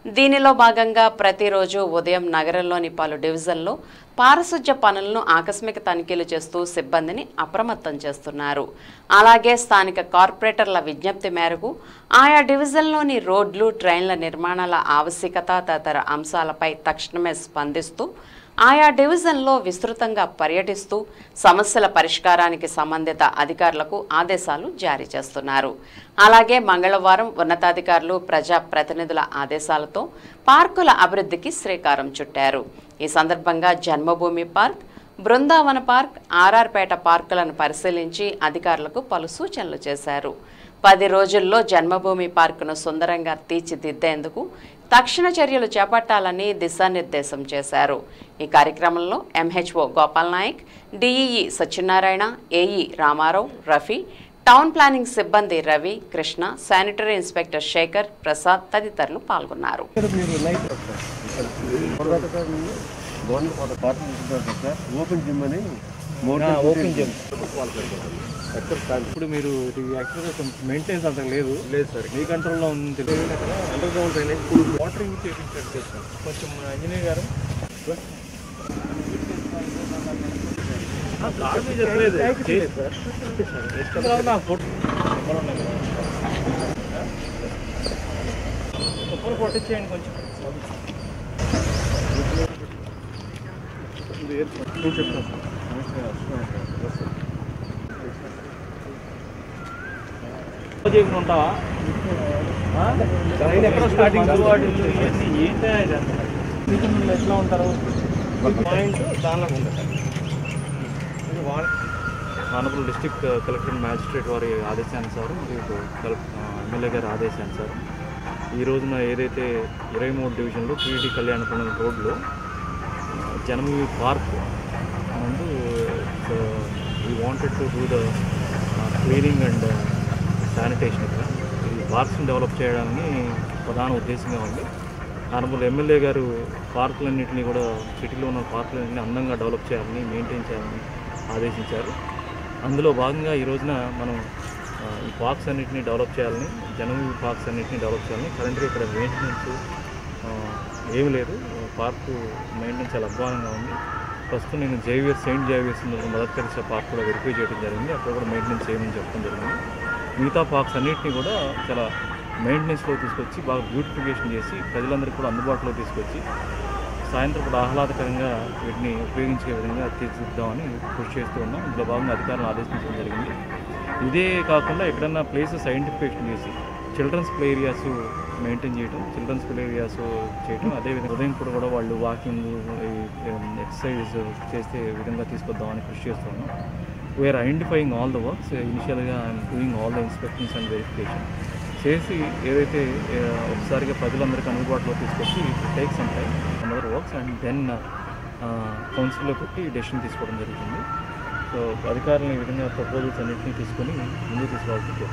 దీనిలో భాగంగా ప్రతిరోజు ఉదయం నగరంలోని పలు డివిజన్లో పారిశుధ్య పనులను ఆకస్మిక తనిఖీలు చేస్తూ సిబ్బందిని అప్రమత్తం చేస్తున్నారు అలాగే స్థానిక కార్పొరేటర్ల విజ్ఞప్తి మేరకు ఆయా డివిజన్లోని రోడ్లు ట్రైన్ల నిర్మాణాల ఆవశ్యకత తదితర అంశాలపై తక్షణమే స్పందిస్తూ ఆయా డివిజన్లో విస్తృతంగా పర్యటిస్తూ సమస్యల పరిష్కారానికి సంబంధిత అధికారులకు ఆదేశాలు జారీ చేస్తున్నారు అలాగే మంగళవారం ఉన్నతాధికారులు ప్రజా ప్రతినిధుల ఆదేశాలతో పార్కుల అభివృద్ధికి శ్రీకారం చుట్టారు ఈ సందర్భంగా జన్మభూమి పార్క్ బృందావన పార్క్ ఆర్ఆర్పేట పార్కులను పరిశీలించి అధికారులకు పలు సూచనలు చేశారు పది రోజుల్లో జన్మభూమి పార్కును సుందరంగా తీర్చిదిద్దేందుకు తక్షణ చర్యలు చేపట్టాలని దిశానిర్దేశం చేశారు ఈ కార్యక్రమంలో MHO Gopal Naik DEE Satyanarayana AE Ramarao Rafi town planning సిబ్బంది రవి కృష్ణ శానిటరీ ఇన్స్పెక్టర్ శేఖర్ ప్రసాద్ తదితరులు పాల్గొన్నారు ఓపెన్ జిమ్ అని ఓపెన్ జిమ్ ఇప్పుడు మీరు ఇది యాక్చువల్గా కొంచెం మెయింటెనెన్స్ అంత లేదు లేదు సార్ మీ కంట్రోల్లో ఉంది తెలియదు అండర్ గ్రౌండ్ డ్రైనేజ్ ఇప్పుడు వాటరింగ్ చేపించినట్టు చేస్తాం కొంచెం ఇంజనీర్ గారు కార్ మీద చెప్పలేదు సార్ నా ఫోటో ఒక్కరు కొట్టించేయండి కొంచెం నేను చెప్తాను చేయకుండా ఉంటావా ఆ? ఎక్కడ స్టార్టింగ్ వాటిల్లు ఇవన్నీ ఏంటో ఇదంతా ఎట్లా ఉంటారు పాయింట్ దానిలో ఉంటుంది ఇది వాళ్ళ ఆనరబుల్ డిస్ట్రిక్ట్ కలెక్టర్ మ్యాజిస్ట్రేట్ వారి ఆదేశానుసారం మీకు ఎమ్మెల్యే గారి ఆదేశానుసారం ఈ రోజున ఏదైతే ఇరవై మూడు డివిజన్లో టీడీ కళ్యాణపురం రోడ్లో జనమి పార్క్ ముందు we wanted to do the cleaning and sanitation ఇక్కడ ఈ పార్క్స్ని డెవలప్ చేయడానికి ప్రధాన ఉద్దేశంగా ఉంది ఆనరబుల్ ఎమ్మెల్యే గారు పార్కులన్నింటినీ కూడా సిటీలో ఉన్న పార్కులన్నింటినీ అందంగా డెవలప్ చేయాలని మెయింటైన్ చేయాలని ఆదేశించారు అందులో భాగంగా ఈ రోజున మనం ఆ, ఈ పార్క్స్ అన్నింటినీ డెవలప్ చేయాలని జనమి పార్క్స్ అన్నింటినీ డెవలప్ చేయాలని కరెంట్గా ఇక్కడ మెయింటెనెన్స్ ఏమీ లేదు పార్కు మెయింటెనెన్స్ చాలా అధ్వానంగా ఉంది ప్రస్తుతం నేను Xavier Saint Xavier's Mother Teresa park కూడా వెరిఫై చేయడం జరిగింది అక్కడ కూడా మెయింటెనెన్స్ చేయమని చెప్పడం జరిగింది మిగతా పార్క్స్ అన్నింటినీ కూడా చాలా మెయింటెనెన్స్లో తీసుకొచ్చి బాగా బ్యూటిఫికేషన్ చేసి ప్రజలందరికీ కూడా అందుబాటులో తీసుకొచ్చి సాయంత్రం కూడా ఆహ్లాదకరంగా వీటిని ఉపయోగించే విధంగా తీర్చిదిద్దామని కృషి చేస్తూ ఉన్నాం ఇందులో భాగంగా అధికారులను ఆదేశించడం జరిగింది ఇదే కాకుండా ఎక్కడన్నా ప్లేసెస్ ఐడెంటిఫికేషన్ చేసి చిల్డ్రన్స్ ప్లే ఏరియాస్ మెయింటైన్ చేయడం చిల్డ్రన్స్ ప్లే ఏరియాస్ చేయడం అదేవిధంగా ఉదయం పూట కూడా వాళ్ళు వాకింగ్ ఎక్సర్సైజ్ చేసే విధంగా తీసుకొద్దామని కృషి చేస్తున్నాం we are identifying all the works ఇనిషియల్గా I am doing all the inspections and verification చేసి ఏదైతే ఆ, ఒకసారిగా ప్రజలందరికీ అందుబాటులో తీసుకొచ్చి take some time another works and then కౌన్సిల్లో పెట్టి డెసిషన్ తీసుకోవడం జరుగుతుంది సో అధికారులను ఈ విధంగా ప్రపోజల్స్ అన్నింటినీ తీసుకొని ముందుకు తీసుకోవాల్సి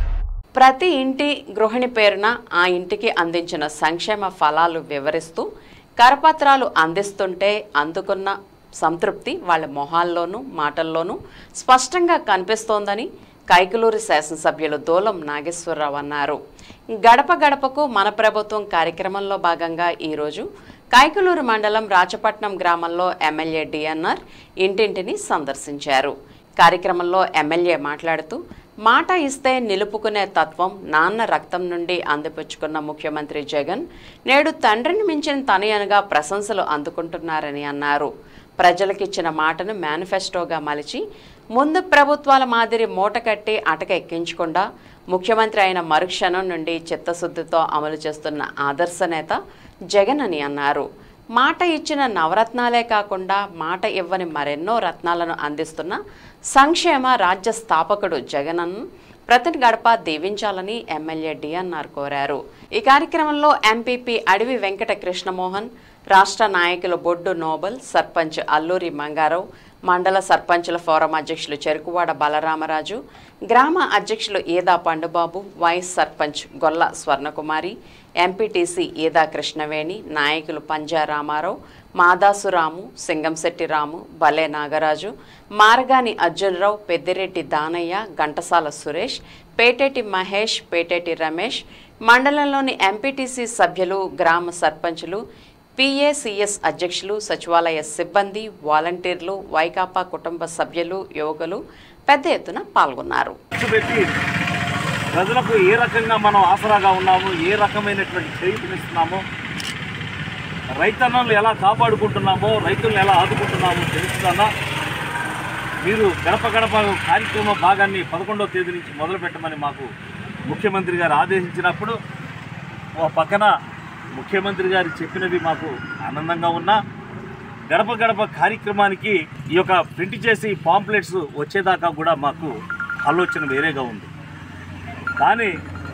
ప్రతి ఇంటి గృహిణి పేరున ఆ ఇంటికి అందించిన సంక్షేమ ఫలాలు వివరిస్తూ కరపత్రాలు అందిస్తుంటే అందుకున్న సంతృప్తి వాళ్ళ మొహాల్లోనూ మాటల్లోనూ స్పష్టంగా కనిపిస్తోందని కైకలూరి శాసనసభ్యులు దూలం నాగేశ్వరరావు అన్నారు గడప గడపకు మన ప్రభుత్వం కార్యక్రమంలో భాగంగా ఈరోజు కైకలూరు మండలం రాచపట్నం గ్రామంలో ఎమ్మెల్యే డిఎన్ఆర్ ఇంటింటిని సందర్శించారు కార్యక్రమంలో ఎమ్మెల్యే మాట్లాడుతూ మాట ఇస్తే నిలుపుకునే తత్వం నాన్న రక్తం నుండి అందిపుచ్చుకున్న ముఖ్యమంత్రి జగన్ నేడు తండ్రిని మించిన తనయనుగా ప్రశంసలు అందుకుంటున్నారని అన్నారు ప్రజలకిచ్చిన మాటను మేనిఫెస్టోగా మలిచి ముందు ప్రభుత్వాల మాదిరి మూట కట్టి అటక ఎక్కించకుండా ముఖ్యమంత్రి అయిన మరుక్షణం నుండి చిత్తశుద్ధితో అమలు చేస్తున్న ఆదర్శ నేత జగన్ అని అన్నారు మాట ఇచ్చిన నవరత్నాలే కాకుండా మాట ఇవ్వని మరెన్నో రత్నాలను అందిస్తున్న సంక్షేమ రాజ్య స్థాపకుడు జగనన్ను ప్రతి గడప దీవించాలని ఎమ్మెల్యే డిఎన్ఆర్ కోరారు ఈ కార్యక్రమంలో ఎంపీపీ అడవి వెంకట కృష్ణమోహన్ రాష్ట్ర నాయకులు బొడ్డు నోబల్ సర్పంచ్ అల్లూరి మంగారావు మండల సర్పంచుల ఫోరం అధ్యక్షులు చెరుకువాడ బలరామరాజు గ్రామ అధ్యక్షులు ఈదా పండుబాబు వైస్ సర్పంచ్ గొల్ల స్వర్ణకుమారి ఎంపీటీసీ ఈదా కృష్ణవేణి నాయకులు పంజా రామారావు మాదాసురాము సింగంశెట్టి రాము బలే నాగరాజు మార్గాని అర్జునరావు పెద్దిరెడ్డి దానయ్య ఘంటసాల సురేష్ పేటేటి మహేష్ పేటేటి రమేష్ మండలంలోని ఎంపీటీసీ సభ్యులు గ్రామ సర్పంచులు పిఏసిఎస్ అధ్యక్షులు సచివాలయ సిబ్బంది వాలంటీర్లు వైకాపా కుటుంబ సభ్యులు యువకులు పెద్ద ఎత్తున పాల్గొన్నారు పెట్టి ప్రజలకు ఏ రకంగా మనం ఆసరాగా ఉన్నాము ఏ రకమైనటువంటి చేయుతనిస్తున్నామో రైతన్నలు ఎలా కాపాడుకుంటున్నామో రైతులను ఎలా ఆదుకుంటున్నామో తెలుస్తుందా మీరు గడప గడప కార్యక్రమ భాగాన్ని పదకొండవ తేదీ నుంచి మొదలు పెట్టమని మాకు ముఖ్యమంత్రి గారు ఆదేశించినప్పుడు ఓ పక్కన ముఖ్యమంత్రి గారు చెప్పినవి మాకు ఆనందంగా ఉన్నా గడప గడప కార్యక్రమానికి ఈ యొక్క ప్రింట్ చేసి పాంప్లెట్స్ వచ్చేదాకా కూడా మాకు ఆలోచన వేరేగా ఉంది కానీ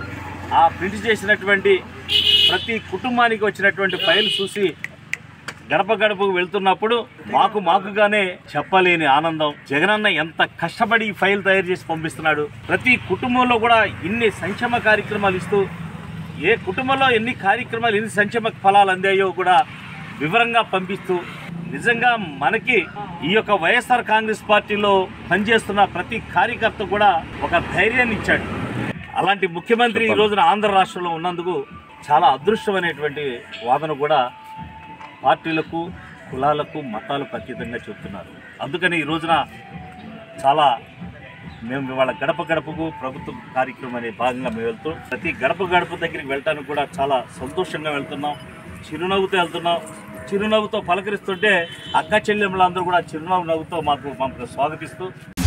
ఆ ప్రింట్ చేసినటువంటి ప్రతి కుటుంబానికి వచ్చినటువంటి ఫైల్ చూసి గడప గడపకు వెళ్తున్నప్పుడు మాకు మాకుగానే చెప్పలేని ఆనందం జగనన్న ఎంత కష్టపడి ఈ ఫైల్ తయారు చేసి పంపిస్తున్నాడు ప్రతి కుటుంబంలో కూడా ఇన్ని సంక్షేమ కార్యక్రమాలు ఇస్తూ ఏ కుటుంబంలో ఎన్ని కార్యక్రమాలు ఎన్ని సంక్షేమ ఫలాలు అందాయో కూడా వివరంగా పంపిస్తూ నిజంగా మనకి ఈ యొక్క వైఎస్ఆర్ కాంగ్రెస్ పార్టీలో పనిచేస్తున్న ప్రతి కార్యకర్త కూడా ఒక ధైర్యాన్ని ఇచ్చాడు అలాంటి ముఖ్యమంత్రి ఈ రోజున ఆంధ్ర రాష్ట్రంలో ఉన్నందుకు చాలా అదృష్టమైనటువంటి వాదన కూడా పార్టీలకు కులాలకు మతాలకు అతీతంగా చెప్తున్నారు అందుకని ఈ రోజున చాలా మేము ఇవాళ గడప గడపకు ప్రభుత్వ కార్యక్రమం అనే భాగంగా మేము వెళ్తూ ప్రతి గడప గడప దగ్గరికి వెళ్ళటానికి కూడా చాలా సంతోషంగా వెళ్తున్నాం చిరునవ్వుతో వెళ్తున్నాం చిరునవ్వుతో పలకరిస్తుంటే అక్క చెల్లెమ్మలందరూ కూడా చిరునవ్వు నవ్వుతో మాకు మమ్మల్ని స్వాగతిస్తూ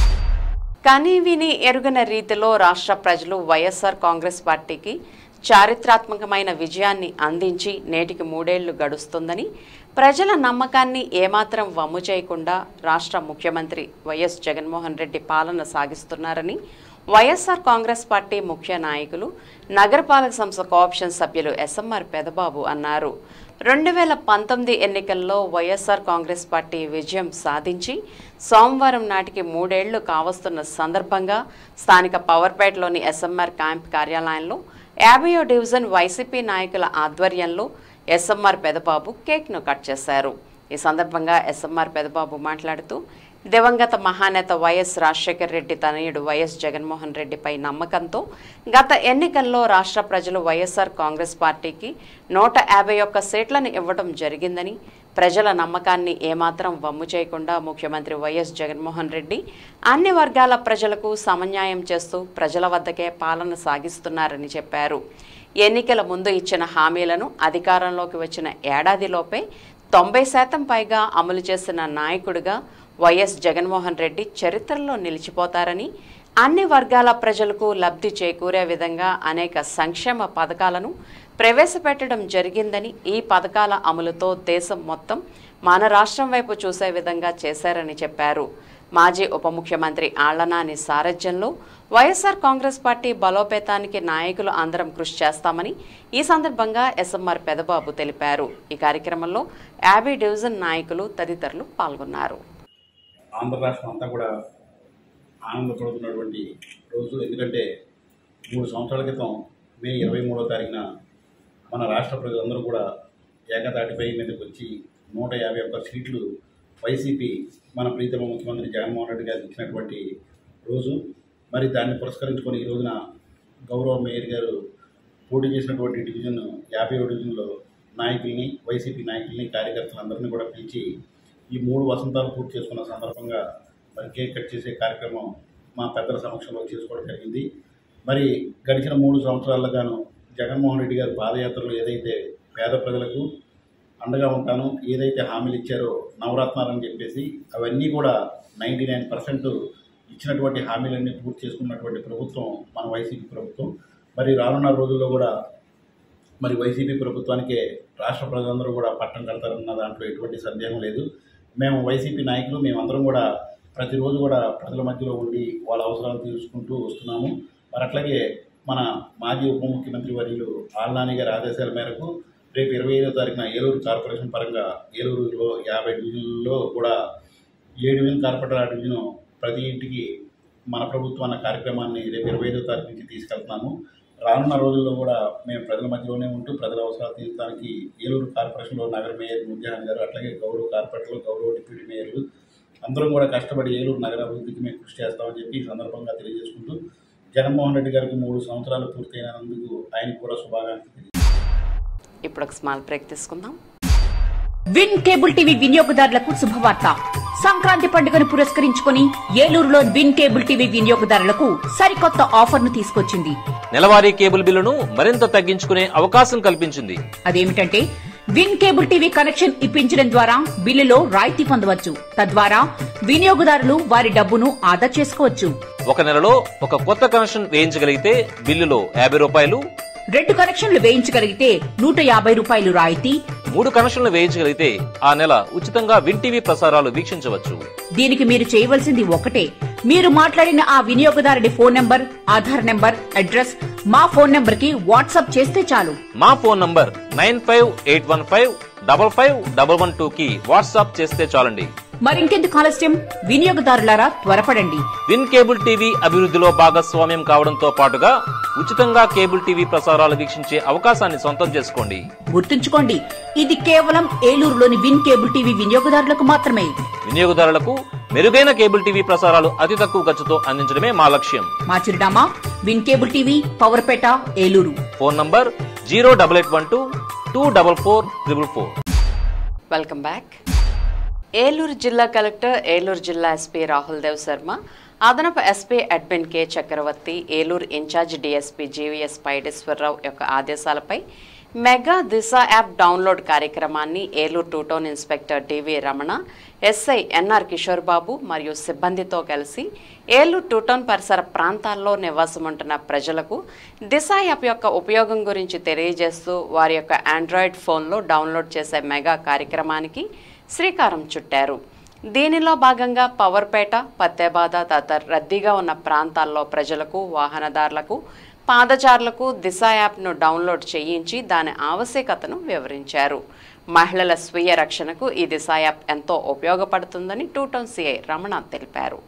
కానీ విని ఎరుగని రీతిలో రాష్ట్ర ప్రజలు వైఎస్ఆర్ కాంగ్రెస్ పార్టీకి చారిత్రాత్మకమైన విజయాన్ని అందించి నేటికి మూడేళ్లు గడుస్తుందని ప్రజల నమ్మకాన్ని ఏమాత్రం వమ్ము చేయకుండా రాష్ట్ర ముఖ్యమంత్రి వైఎస్ జగన్మోహన్ రెడ్డి పాలన సాగిస్తున్నారని వైఎస్ఆర్ కాంగ్రెస్ పార్టీ ముఖ్య నాయకులు నగరపాలక సంస్థ కోఆప్షన్ సభ్యులు ఎస్ఎంఆర్ పెదబాబు అన్నారు రెండు వేల పంతొమ్మిది ఎన్నికల్లో వైఎస్ఆర్ కాంగ్రెస్ పార్టీ విజయం సాధించి సోమవారం నాటికి మూడేళ్లు కావస్తున్న సందర్భంగా స్థానిక పవర్పేటలోని ఎస్ఎంఆర్ క్యాంప్ కార్యాలయంలో యాభయో డివిజన్ వైసీపీ నాయకుల ఆధ్వర్యంలో ఎస్ఎంఆర్ పెదబాబు కేక్ను కట్ చేశారు ఈ సందర్భంగా ఎస్ఎంఆర్ పెదబాబు మాట్లాడుతూ దివంగత మహానేత వైఎస్ రాజశేఖర్ రెడ్డి తనయుడు వైఎస్ జగన్మోహన్ రెడ్డిపై నమ్మకంతో గత ఎన్నికల్లో రాష్ట్ర ప్రజలు వైఎస్ఆర్ కాంగ్రెస్ పార్టీకి నూట యాభై ఒక్క సీట్లను ఇవ్వడం జరిగిందని ప్రజల నమ్మకాన్ని ఏమాత్రం వమ్ము చేయకుండా ముఖ్యమంత్రి వైఎస్ జగన్మోహన్ రెడ్డి అన్ని వర్గాల ప్రజలకు సమన్యాయం చేస్తూ ప్రజల వద్దకే పాలన సాగిస్తున్నారని చెప్పారు ఎన్నికల ముందు ఇచ్చిన హామీలను అధికారంలోకి వచ్చిన ఏడాదిలోపే తొంభై శాతం పైగా అమలు చేసిన నాయకుడిగా వైఎస్ జగన్మోహన్ రెడ్డి చరిత్రలో నిలిచిపోతారని అన్ని వర్గాల ప్రజలకు లబ్ధి చేకూరే విధంగా అనేక సంక్షేమ పథకాలను ప్రవేశపెట్టడం జరిగిందని ఈ పథకాల అమలుతో దేశం మొత్తం మన రాష్ట్రం వైపు చూసే విధంగా చేశారని చెప్పారు మాజీ ఉప ముఖ్యమంత్రి ఆళ్లనాని సారథ్యంలో వైఎస్ఆర్ కాంగ్రెస్ పార్టీ బలోపేతానికి నాయకులు అందరం కృషి చేస్తామని ఈ సందర్భంగా ఎస్ఎంఆర్ పెదబాబు తెలిపారు ఈ కార్యక్రమంలో యాభై డివిజన్ నాయకులు తదితరులు పాల్గొన్నారు ఆంధ్ర రాష్ట్రం అంతా కూడా ఆనందపడుతున్నటువంటి రోజు ఎందుకంటే మూడు సంవత్సరాల క్రితం మే ఇరవై మూడో తారీఖున మన రాష్ట్ర ప్రజలందరూ కూడా ఏకతాటిపై మీదకి వచ్చి నూట యాభై ఒక్క సీట్లు వైసీపీ మన ప్రీతమ ముఖ్యమంత్రి జగన్మోహన్ రెడ్డి గారికి ఇచ్చినటువంటి రోజు మరి దాన్ని పురస్కరించుకొని ఈ రోజున గౌరవ మేయర్ గారు పోటీ చేసినటువంటి డివిజన్ యాభై డివిజన్లో నాయకుల్ని వైసీపీ నాయకుల్ని కార్యకర్తలందరినీ కూడా పిలిచి ఈ మూడు వసంతాలు పూర్తి చేసుకున్న సందర్భంగా మరి కేక్ కట్ చేసే కార్యక్రమం మా పెద్దల సమక్షంలో చేసుకోవడం జరిగింది మరి గడిచిన మూడు సంవత్సరాలుగాను జగన్మోహన్ రెడ్డి గారు పాదయాత్రలో ఏదైతే పేద ప్రజలకు అండగా ఉంటాను ఏదైతే హామీలు ఇచ్చారో నవరత్నాలని చెప్పేసి అవన్నీ కూడా నైంటీ నైన్ పర్సెంట్ ఇచ్చినటువంటి హామీలన్నీ పూర్తి చేసుకున్నటువంటి ప్రభుత్వం మన వైసీపీ ప్రభుత్వం మరి రానున్న రోజుల్లో కూడా మరి వైసీపీ ప్రభుత్వానికే రాష్ట్ర ప్రజలందరూ కూడా పట్టం కడతారన్న దాంట్లో ఎటువంటి సందేహం లేదు మేము వైసీపీ నాయకులు మేమందరం కూడా ప్రతిరోజు కూడా ప్రజల మధ్యలో ఉండి వాళ్ళ అవసరాలు తీర్చుకుంటూ వస్తున్నాము మరి అట్లాగే మన మాజీ ఉప ముఖ్యమంత్రి వర్యులు ఆల్నాని గారి ఆదేశాల మేరకు రేపు ఇరవై ఐదో తారీఖున ఏలూరు కార్పొరేషన్ పరంగా ఏలూరులో యాభై డివిజన్లలో కూడా ఏ డివిజన్ కార్పొరేటర్ ఆ డివిజన్ ప్రతి ఇంటికి మన ప్రభుత్వం అన్న కార్యక్రమాన్ని రేపు ఇరవై ఐదో తారీఖు నుంచి తీసుకెళ్తున్నాము రానున్న రోజుల్లో కూడా మేము ప్రజల మధ్యలోనే ఉంటూ ప్రజల అవసరాలు తీర్చడానికి ఏలూరు కార్పొరేషన్లో నగర మేయర్ ముద్యాన్ గారు అట్లాగే గౌరవ కార్పొరేటర్లు గౌరవ డిప్యూటీ మేయర్లు అందరం కూడా కష్టపడి ఏలూరు నగర అభివృద్ధికి మేము కృషి చేస్తామని చెప్పి ఈ సందర్భంగా తెలియజేసుకుంటూ జగన్మోహన్ రెడ్డి గారికి మూడు సంవత్సరాలు పూర్తయినందుకు ఆయనకు కూడా శుభాకాంక్షలు ఇప్పుడు ఒక స్మాల్ బ్రేక్ తీసుకుందాం విన్ కేబుల్ టీవీ వినియోగదారులకు శుభవార్త సంక్రాంతి పండుగను పురస్కరించుకుని ఏలూరులో విన్ కేబుల్ టీవీ వినియోగదారులకు సరికొత్త ఆఫర్ను తీసుకొచ్చింది నెలవారీ కేబుల్ బిల్లును మరింత తగ్గించుకునే అవకాశం కల్పించింది అదేమిటంటే విన్ కేబుల్ టీవీ కనెక్షన్ ఇప్పించడం ద్వారా బిల్లులో రాయితీ పొందవచ్చు తద్వారా వినియోగదారులు వారి డబ్బును ఆదా చేసుకోవచ్చు ఒక నెలలో ఒక కొత్త కనెక్షన్ వేయించగలిగితే బిల్లులో యాభై రూపాయలు రెండు కనెక్షన్లు వేయించగలిగితే నూట యాభై రూపాయలు రాయితీ మూడు కనెక్షన్లు వేయించగలిగితే ఆ నెల ఉచితంగా విన్ టీవీ ప్రసారాలు వీక్షించవచ్చు దీనికి మీరు చేయవలసింది ఒకటే మీరు మాట్లాడిన ఆ వినియోగదారుడి phone number Aadhaar number address మా ఫోన్ నంబర్ కి వాట్సాప్ చేస్తే చాలు మా phone number nine five eight one five double five double one two కి వాట్సాప్ చేస్తే చాలండి మరింకెందుకు ఆలస్యం వినియోగదారులారా త్వరపడండి విన్ కేబుల్ టీవీ అభివృద్ధిలో భాగస్వామ్యం కావడంతో పాటుగా ఉచితంగా కేబుల్ టీవీ ప్రసారాలు వీక్షించే అవకాశాన్ని సొంతం చేసుకోండి గుర్తుంచుకోండి ఇది కేవలం ఏలూరులోని విన్ కేబుల్ టీవీ వినియోగదారులకు మాత్రమే వినియోగదారులకు మెరుగైన కేబుల్ టీవీ ప్రసారాలు అతి తక్కువ ఖర్చుతో అందించడమే మా లక్ష్యం మా చిరునామా win cable TV Powerpet Eluru phone number zero double eight one two two double four triple four welcome back Eluru జిల్లా కలెక్టర్ ఏలూరు జిల్లా ఎస్పీ రాహుల్ దేవ్ శర్మ అదనపు SP admin K Chakravarthi Eluru incharge DSP GVS Paideswararao యొక్క ఆదేశాలపై మెగా దిశ యాప్ డౌన్లోడ్ కార్యక్రమాన్ని Eluru two town inspector DV Ramana SI NR Kishore Babu మరియు సిబ్బందితో కలిసి Eluru two town పరిసర ప్రాంతాల్లో నివాసం ఉంటున్న ప్రజలకు దిశ యాప్ యొక్క ఉపయోగం గురించి తెలియజేస్తూ వారి యొక్క ఆండ్రాయిడ్ ఫోన్లో డౌన్లోడ్ చేసే మెగా కార్యక్రమానికి శ్రీకారం చుట్టారు దీనిలో భాగంగా పవర్పేట పత్తేబాద తదితర రద్దీగా ఉన్న ప్రాంతాల్లో ప్రజలకు వాహనదారులకు పాదచారులకు దిశ యాప్ను డౌన్లోడ్ చేయించి దాని ఆవశ్యకతను వివరించారు మహిళల స్వీయ రక్షణకు ఈ దిశ యాప్ ఎంతో ఉపయోగపడుతుందని టూ టౌన్ సిఐ రమణ తెలిపారు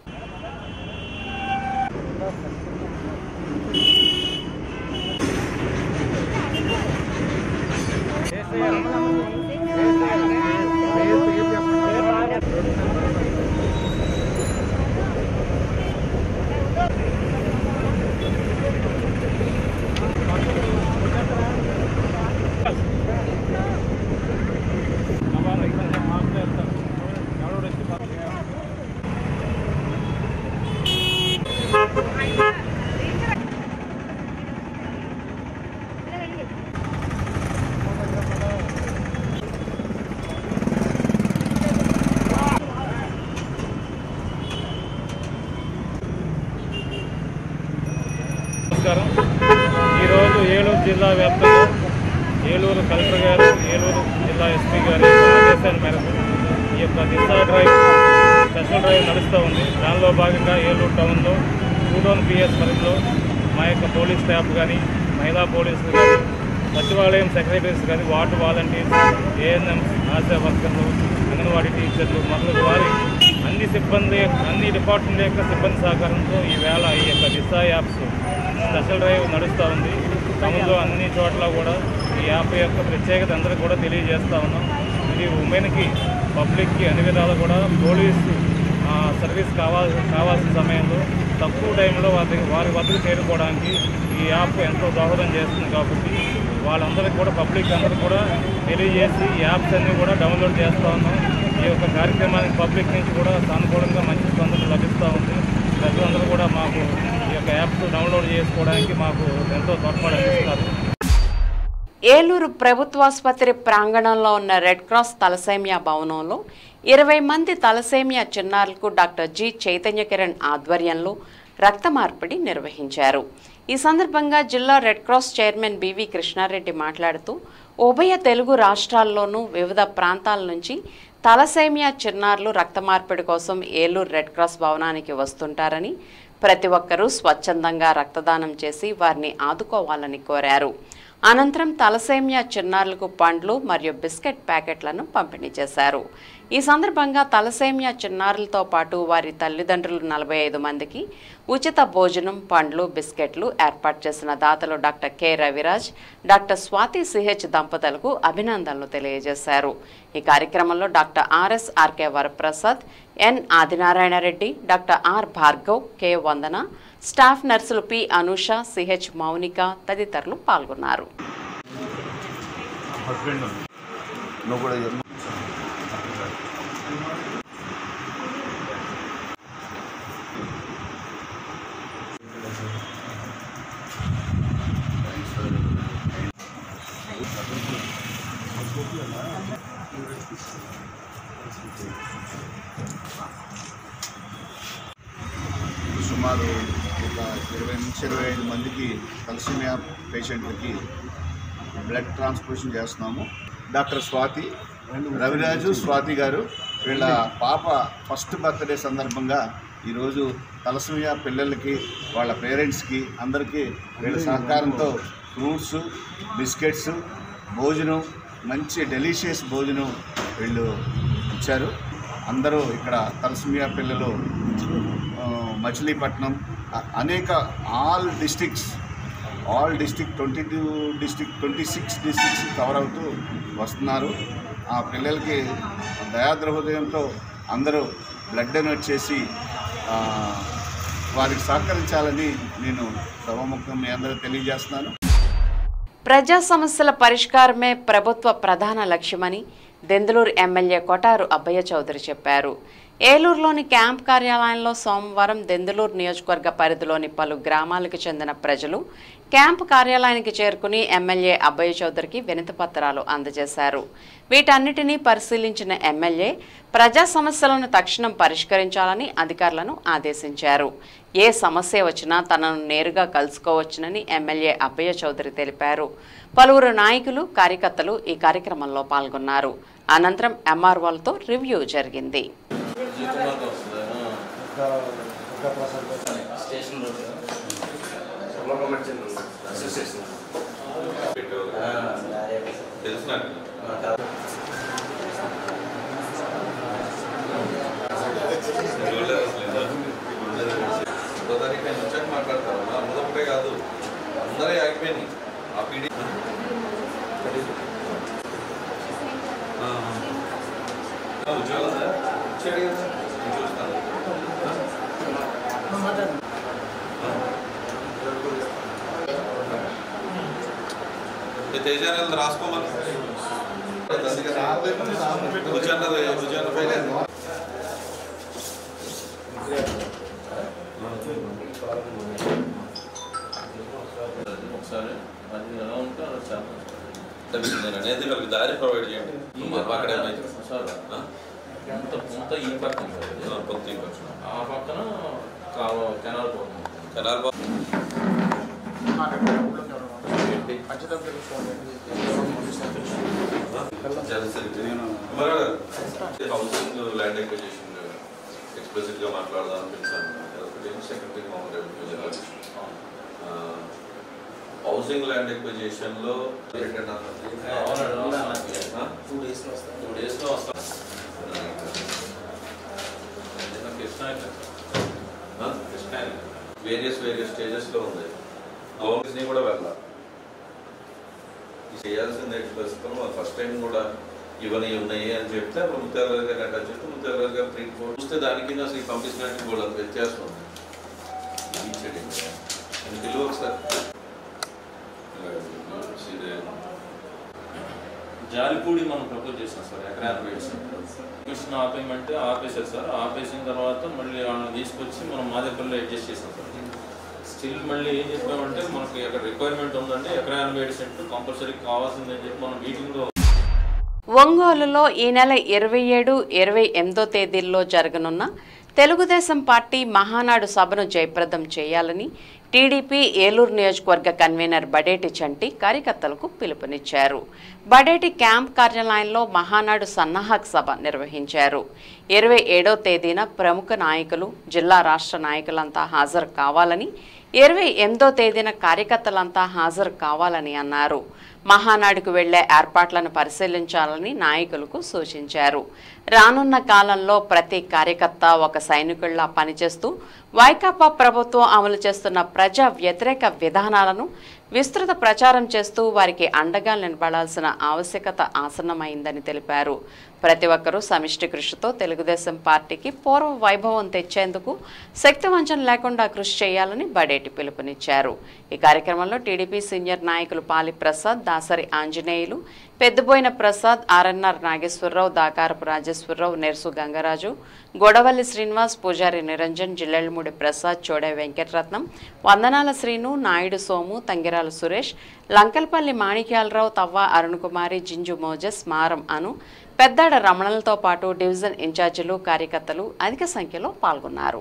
నమస్కారం ఈరోజు ఏలూరు జిల్లా వ్యాప్తంగా ఏలూరు కలెక్టర్ గారు ఏలూరు జిల్లా ఎస్పీ గారి యొక్క ఆదేశాల మేరకు ఈ యొక్క దిశా డ్రైవ్ స్పెషల్ డ్రైవ్ నడుస్తూ ఉంది దానిలో భాగంగా ఏలూరు టౌన్లో టూ టౌన్ పిఎస్ పరిధిలో మా యొక్క పోలీస్ స్టాఫ్ కానీ మహిళా పోలీసులు కానీ సచివాలయం సెక్రటరీస్ కానీ వార్డు వాలంటీర్స్ ఏఎన్ఎం ఆశా వర్కర్లు అంగన్వాడీ టీచర్లు మొదలగు వారి అన్ని సిబ్బంది అన్ని డిపార్ట్మెంట్ యొక్క సిబ్బంది సహకారంతో ఈవేళ ఈ యొక్క దిశా యాప్స్ స్పెషల్ డ్రైవ్ నడుస్తూ ఉంది టౌన్లో అన్ని చోట్ల కూడా ఈ యాప్ యొక్క ప్రత్యేకత అందరికీ కూడా తెలియజేస్తూ ఉన్నాం ఇది ఉమెన్కి పబ్లిక్కి అన్ని విధాలు కూడా పోలీసు ఆ, సర్వీస్ కావాల్సి కావాల్సిన సమయంలో తక్కువ టైంలో వారి వారి వద్దకు చేరుకోవడానికి ఈ యాప్ ఎంతో దోహదం చేస్తుంది కాబట్టి వాళ్ళందరికీ కూడా పబ్లిక్ అందరికీ కూడా తెలియజేసి ఈ యాప్స్ అన్నీ కూడా డౌన్లోడ్ చేస్తూ ఉన్నాం ఈ యొక్క కార్యక్రమానికి పబ్లిక్ నుంచి కూడా సానుకూలంగా మంచి స్పందన లభిస్తూ ఉంది ప్రజలందరూ కూడా మాకు ఈ యొక్క యాప్స్ డౌన్లోడ్ చేసుకోవడానికి మాకు ఎంతో తోడ్పాటు అందిస్తారు ఏలూరు ప్రభుత్వాసుపత్రి ప్రాంగణంలో ఉన్న రెడ్ క్రాస్ తలసేమియా భవనంలో ఇరవై మంది తలసేమియా చిన్నారులకు డాక్టర్ జి చైతన్య కిరణ్ ఆధ్వర్యంలో రక్త మార్పిడి నిర్వహించారు ఈ సందర్భంగా జిల్లా red cross chairman BV Krishnareddy మాట్లాడుతూ ఉభయ తెలుగు రాష్ట్రాల్లోనూ వివిధ ప్రాంతాల నుంచి తలసేమియా చిన్నారులు రక్త మార్పిడి కోసం ఏలూరు రెడ్ క్రాస్ భవనానికి వస్తుంటారని ప్రతి ఒక్కరూ స్వచ్ఛందంగా రక్తదానం చేసి వారిని ఆదుకోవాలని కోరారు అనంతరం తలసేమియా చిన్నారులకు పండ్లు మరియు బిస్కెట్ ప్యాకెట్లను పంపిణీ చేశారు ఈ సందర్భంగా తలసేమియా చిన్నారులతో పాటు వారి తల్లిదండ్రులు నలభై ఐదు మందికి ఉచిత భోజనం పండ్లు బిస్కెట్లు ఏర్పాటు చేసిన దాతలు doctor K Raviraj doctor Swathi CH దంపతులకు అభినందనలు తెలియజేశారు ఈ కార్యక్రమంలో doctor RS RK Varaprasad N Adinarayana Reddy doctor R Bhargav K Vandana staff నర్సులు పి అనూష సిహెచ్ మౌనిక తదితరులు పాల్గొన్నారు హస్బెండ్ నువ్వు కూడా చెప్పు. సుమారు ఒక ఇరవై నుంచి ఇరవై ఐదు మందికి తలసిమియా పేషెంట్లకి బ్లడ్ ట్రాన్స్ఫ్యూషన్ చేస్తున్నాము డాక్టర్ స్వాతి రవిరాజు స్వాతి గారు వీళ్ళ పాప ఫస్ట్ బర్త్డే సందర్భంగా ఈరోజు తలసిమియా పిల్లలకి వాళ్ళ పేరెంట్స్కి అందరికీ వీళ్ళ సహకారంతో ఫ్రూట్స్ బిస్కెట్స్ భోజనం మంచి డెలిషియస్ భోజనం వీళ్ళు ఇచ్చారు అందరూ ఇక్కడ తలసిమియా పిల్లలు ఆ, మచిలీపట్నం అ- అనేక all districts all district twenty two district twenty six districts cover అవుతూ వస్తున్నారు ఆ పిల్లలకి దయాద్ర హృదయంతో అందరూ బ్లడ్ డొనేట్ చేసి ఆ, వారికి సహకరించాలని నేను సభముఖం మీ అందరూ తెలియజేస్తున్నాను ప్రజా సమస్యల పరిష్కారమే ప్రభుత్వ ప్రధాన లక్ష్యమని దెందులూరు ఎమ్మెల్యే కొటారు అబ్బయ్య చౌదరి చెప్పారు ఏలూరులోని క్యాంప్ కార్యాలయంలో సోమవారం దెందులూరు నియోజకవర్గ పరిధిలోని పలు గ్రామాలకు చెందిన ప్రజలు క్యాంపు కార్యాలయానికి చేరుకుని ఎమ్మెల్యే అబ్బయ్య చౌదరికి వినతి పత్రాలు అందజేశారు వీటన్నిటినీ పరిశీలించిన ఎమ్మెల్యే ప్రజా సమస్యలను తక్షణం పరిష్కరించాలని అధికారులను ఆదేశించారు ఏ సమస్య వచ్చినా తనను నేరుగా కలుసుకోవచ్చునని ఎమ్మెల్యే అబ్బయ్య చౌదరి తెలిపారు పలువురు నాయకులు కార్యకర్తలు ఈ కార్యక్రమంలో పాల్గొన్నారు అనంతరం ఎంఆర్ఓలతో రివ్యూ జరిగింది స్టేషన్ తెలుసు నాకు తారీఖు ఆయన వచ్చాక మాట్లాడతారు అందరూ ఒకటే కాదు అందరే ఆగిపోయినాయి ఆ పీడి ఉద్యోగం ఉందా? వచ్చాడు కదా నేను చూస్తాను ఈ తేజాన్ని రాసుకోమని భుజాన్నది భుజాన్న పైన ఒకసారి అది ఎలా ఉంటే అలా చేద్దాం నేను అనేది వాళ్ళకి దారి ప్రొవైడ్ చేయండి అక్కడ ఏమైతే సార్ ఎంత కొంత ఈ పక్కన సార్ ఇది. కొంత ఈ పక్కన. ఆ పక్కన కావ కెనాల్ పోతుంది కెనాల్ బా హౌసింగ్ ల్యాండ్ ఎక్విజిషన్ ఎక్స్ప్రెసివ్ గా మాట్లాడదాం అనిపించాను ఒకటి సెక్రటరీ మామూలు హౌసింగ్ ల్యాండ్ ఎక్విజిషన్ లో టూ డేస్ టూ డేస్ లో వస్తాం Krishna Krishna various various stages లో ఉంది గవర్నమెంట్స్ ని కూడా వెళ్ళాలి చేయాల్సింది ఏంటి ప్రస్తుతం ఫస్ట్ టైం కూడా ఇవన్నీ ఉన్నాయి అని చెప్తే అప్పుడు ముత్యాలరాజు గారు అట్లా చెప్తే ముత్యాలరాజు గారు త్రీ ఫోర్ చూస్తే దానికి అసలు ఈ పంపించినట్టు కూడా వ్యత్యాసం ఉంది ఇది ఇచ్చేది అని పిలువ ఒకసారి జాలిపూడి మనం ప్రపోజ్ చేసాం సార్ ఎకరా రేట్స్ కమిషన్ ఆపేయమంటే ఆపేశారు సార్ ఆపేసిన తర్వాత మళ్ళీ వాళ్ళని తీసుకొచ్చి మనం మాదేపల్లిలో అడ్జస్ట్ చేసాం సార్ స్టిల్ మళ్ళీ ఏం చెప్పామంటే మనకి అక్కడ రిక్వైర్మెంట్ ఉందంటే ఎకరా ఎనభై ఏడు సెంట్లు కంపల్సరీ కావాల్సిందని చెప్పి మనం మీటింగ్లో ఒంగోలులో ఈ నెల ఇరవై ఏడు ఇరవై ఎనిమిదో తేదీల్లో జరగనున్న తెలుగుదేశం పార్టీ మహానాడు సభను జయప్రదం చేయాలని టీడీపీ ఏలూరు నియోజకవర్గ కన్వీనర్ బడేటి చంటి కార్యకర్తలకు పిలుపునిచ్చారు బడేటి క్యాంప్ కార్యాలయంలో మహానాడు సన్నాహక సభ నిర్వహించారు ఇరవై ఏడో తేదీన ప్రముఖ నాయకులు జిల్లా రాష్ట్ర నాయకులంతా హాజరు కావాలని ఇరవై ఎనిమిదో తేదీన కార్యకర్తలంతా హాజరు కావాలని అన్నారు మహానాడుకు వెళ్లే ఏర్పాట్లను పరిశీలించాలని నాయకులకు సూచించారు రానున్న కాలంలో ప్రతి కార్యకర్త ఒక సైనికుల్లా పనిచేస్తూ వైకాపా ప్రభుత్వం అమలు చేస్తున్న ప్రజా వ్యతిరేక విధానాలను విస్తృత ప్రచారం చేస్తూ వారికి అండగా నిలబడాల్సిన ఆవశ్యకత ఆసన్నమైందని తెలిపారు ప్రతి ఒక్కరూ సమిష్టి కృషితో తెలుగుదేశం పార్టీకి పూర్వ వైభవం తెచ్చేందుకు శక్తి వంచన లేకుండా కృషి చేయాలని బడేటి పిలుపునిచ్చారు ఈ కార్యక్రమంలో టీడీపీ సీనియర్ నాయకులు పాలి ప్రసాద్ దాసరి ఆంజనేయులు పెద్దబోయిన ప్రసాద్ ఆర్ఎన్ఆర్ నాగేశ్వరరావు దాకారపు రాజేశ్వరరావు నెర్సు గంగరాజు గొడవల్లి శ్రీనివాస్ పూజారి నిరంజన్ జిల్లెళ్ళమూడి ప్రసాద్ చోడే వెంకటరత్నం వందనాల శ్రీను నాయుడు సోము తంగిరాల సురేష్ లంకల్పల్లి మాణిక్యాలరావు తవ్వ అరుణకుమారి జింజు మోజస్ మారం అను పెద్దాడ రమణలతో పాటు డివిజన్ ఇన్ఛార్జీలు కార్యకర్తలు అధిక సంఖ్యలో పాల్గొన్నారు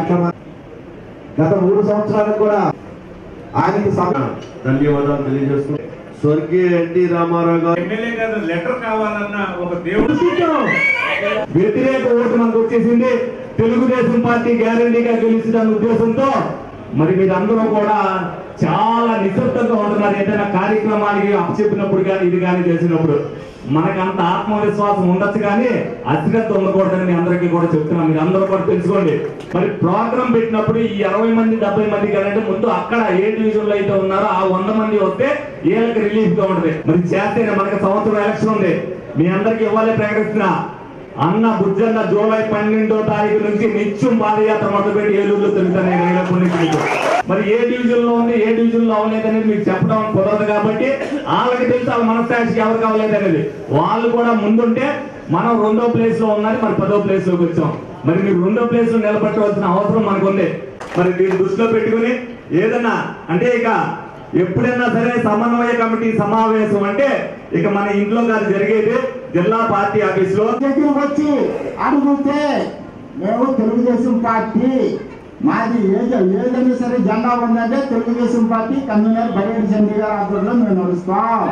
గత మూడు సంవత్సరాలకు కూడా ఆయనకి ధన్యవాదాలు తెలియజేస్తూ స్వర్గీయ ఎన్టీ రామారావు గారు ఎమ్మెల్యే గారు లెటర్ కావాలన్న ఒక దేవుడు వ్యతిరేక ఓటు మనకు వచ్చేసింది తెలుగుదేశం పార్టీ గ్యారంటీగా గెలిచిన ఉద్దేశంతో మరి మీరందరూ కూడా చాలా నిశ్శబ్దంగా ఉంటున్నారు ఏదైనా కార్యక్రమానికి అప్పచెప్పినప్పుడు కానీ ఇది కానీ చేసినప్పుడు మనకంత ఆత్మవిశ్వాసం ఉండొచ్చు కానీ అశ్రద్ధ ఉండకూడదని మీ అందరికీ కూడా చెప్తున్నాం మీరు అందరూ కూడా తెలుసుకోండి మరి ప్రోగ్రామ్ పెట్టినప్పుడు ఈ అరవై మంది డెబ్బై మంది కంటే ముందు అక్కడ ఏ డివిజన్ లో అయితే ఉన్నారో ఆ వంద మంది వస్తే వీళ్ళకి రిలీఫ్ గా ఉంటుంది మరి చేస్తేనే మనకి సంవత్సరం ఎలక్షన్ ఉంది మీ అందరికి ఇవ్వాలి ప్రకటిస్తున్నా అన్న బుజ్జన్న జూలై పన్నెండో తారీఖు నుంచి నిత్యం పాదయాత్ర మొదలుపెట్టి ఏలూరులో తిరుగుతాను నేను వేల పుణ్యకులకు. మరి ఏ డివిజన్ లో ఉంది ఏ డివిజన్ లో అవ్వలేదనేది మీకు చెప్పడం కుదరదు కాబట్టి వాళ్ళకి తెలుసు వాళ్ళ మనస్సాక్షికి ఎవరికి అవ్వలేదనేది వాళ్ళు కూడా ముందుంటే మనం రెండో ప్లేస్ లో ఉన్నది మరి పదో ప్లేస్ లోకి వచ్చాం మరి మీరు రెండో ప్లేస్ లో నిలబెట్టవలసిన అవసరం మనకు ఉంది మరి దీన్ని దృష్టిలో పెట్టుకుని ఏదన్నా అంటే ఇక ఎప్పుడైనా సరే సమన్వయ కమిటీ సమావేశం అంటే ఇక మన ఇంట్లో కాదు జరిగేది జిల్లా పార్టీ ఆఫీస్ లో దగ్గరకు వచ్చి అడిగితే మేము తెలుగుదేశం పార్టీ మాది ఏది ఏదైనా సరే జెండా ఉందంటే తెలుగుదేశం పార్టీ కన్వీనర్ బరేడి చంద్ర గారి ఆధ్వర్యంలో మేము నడుస్తాం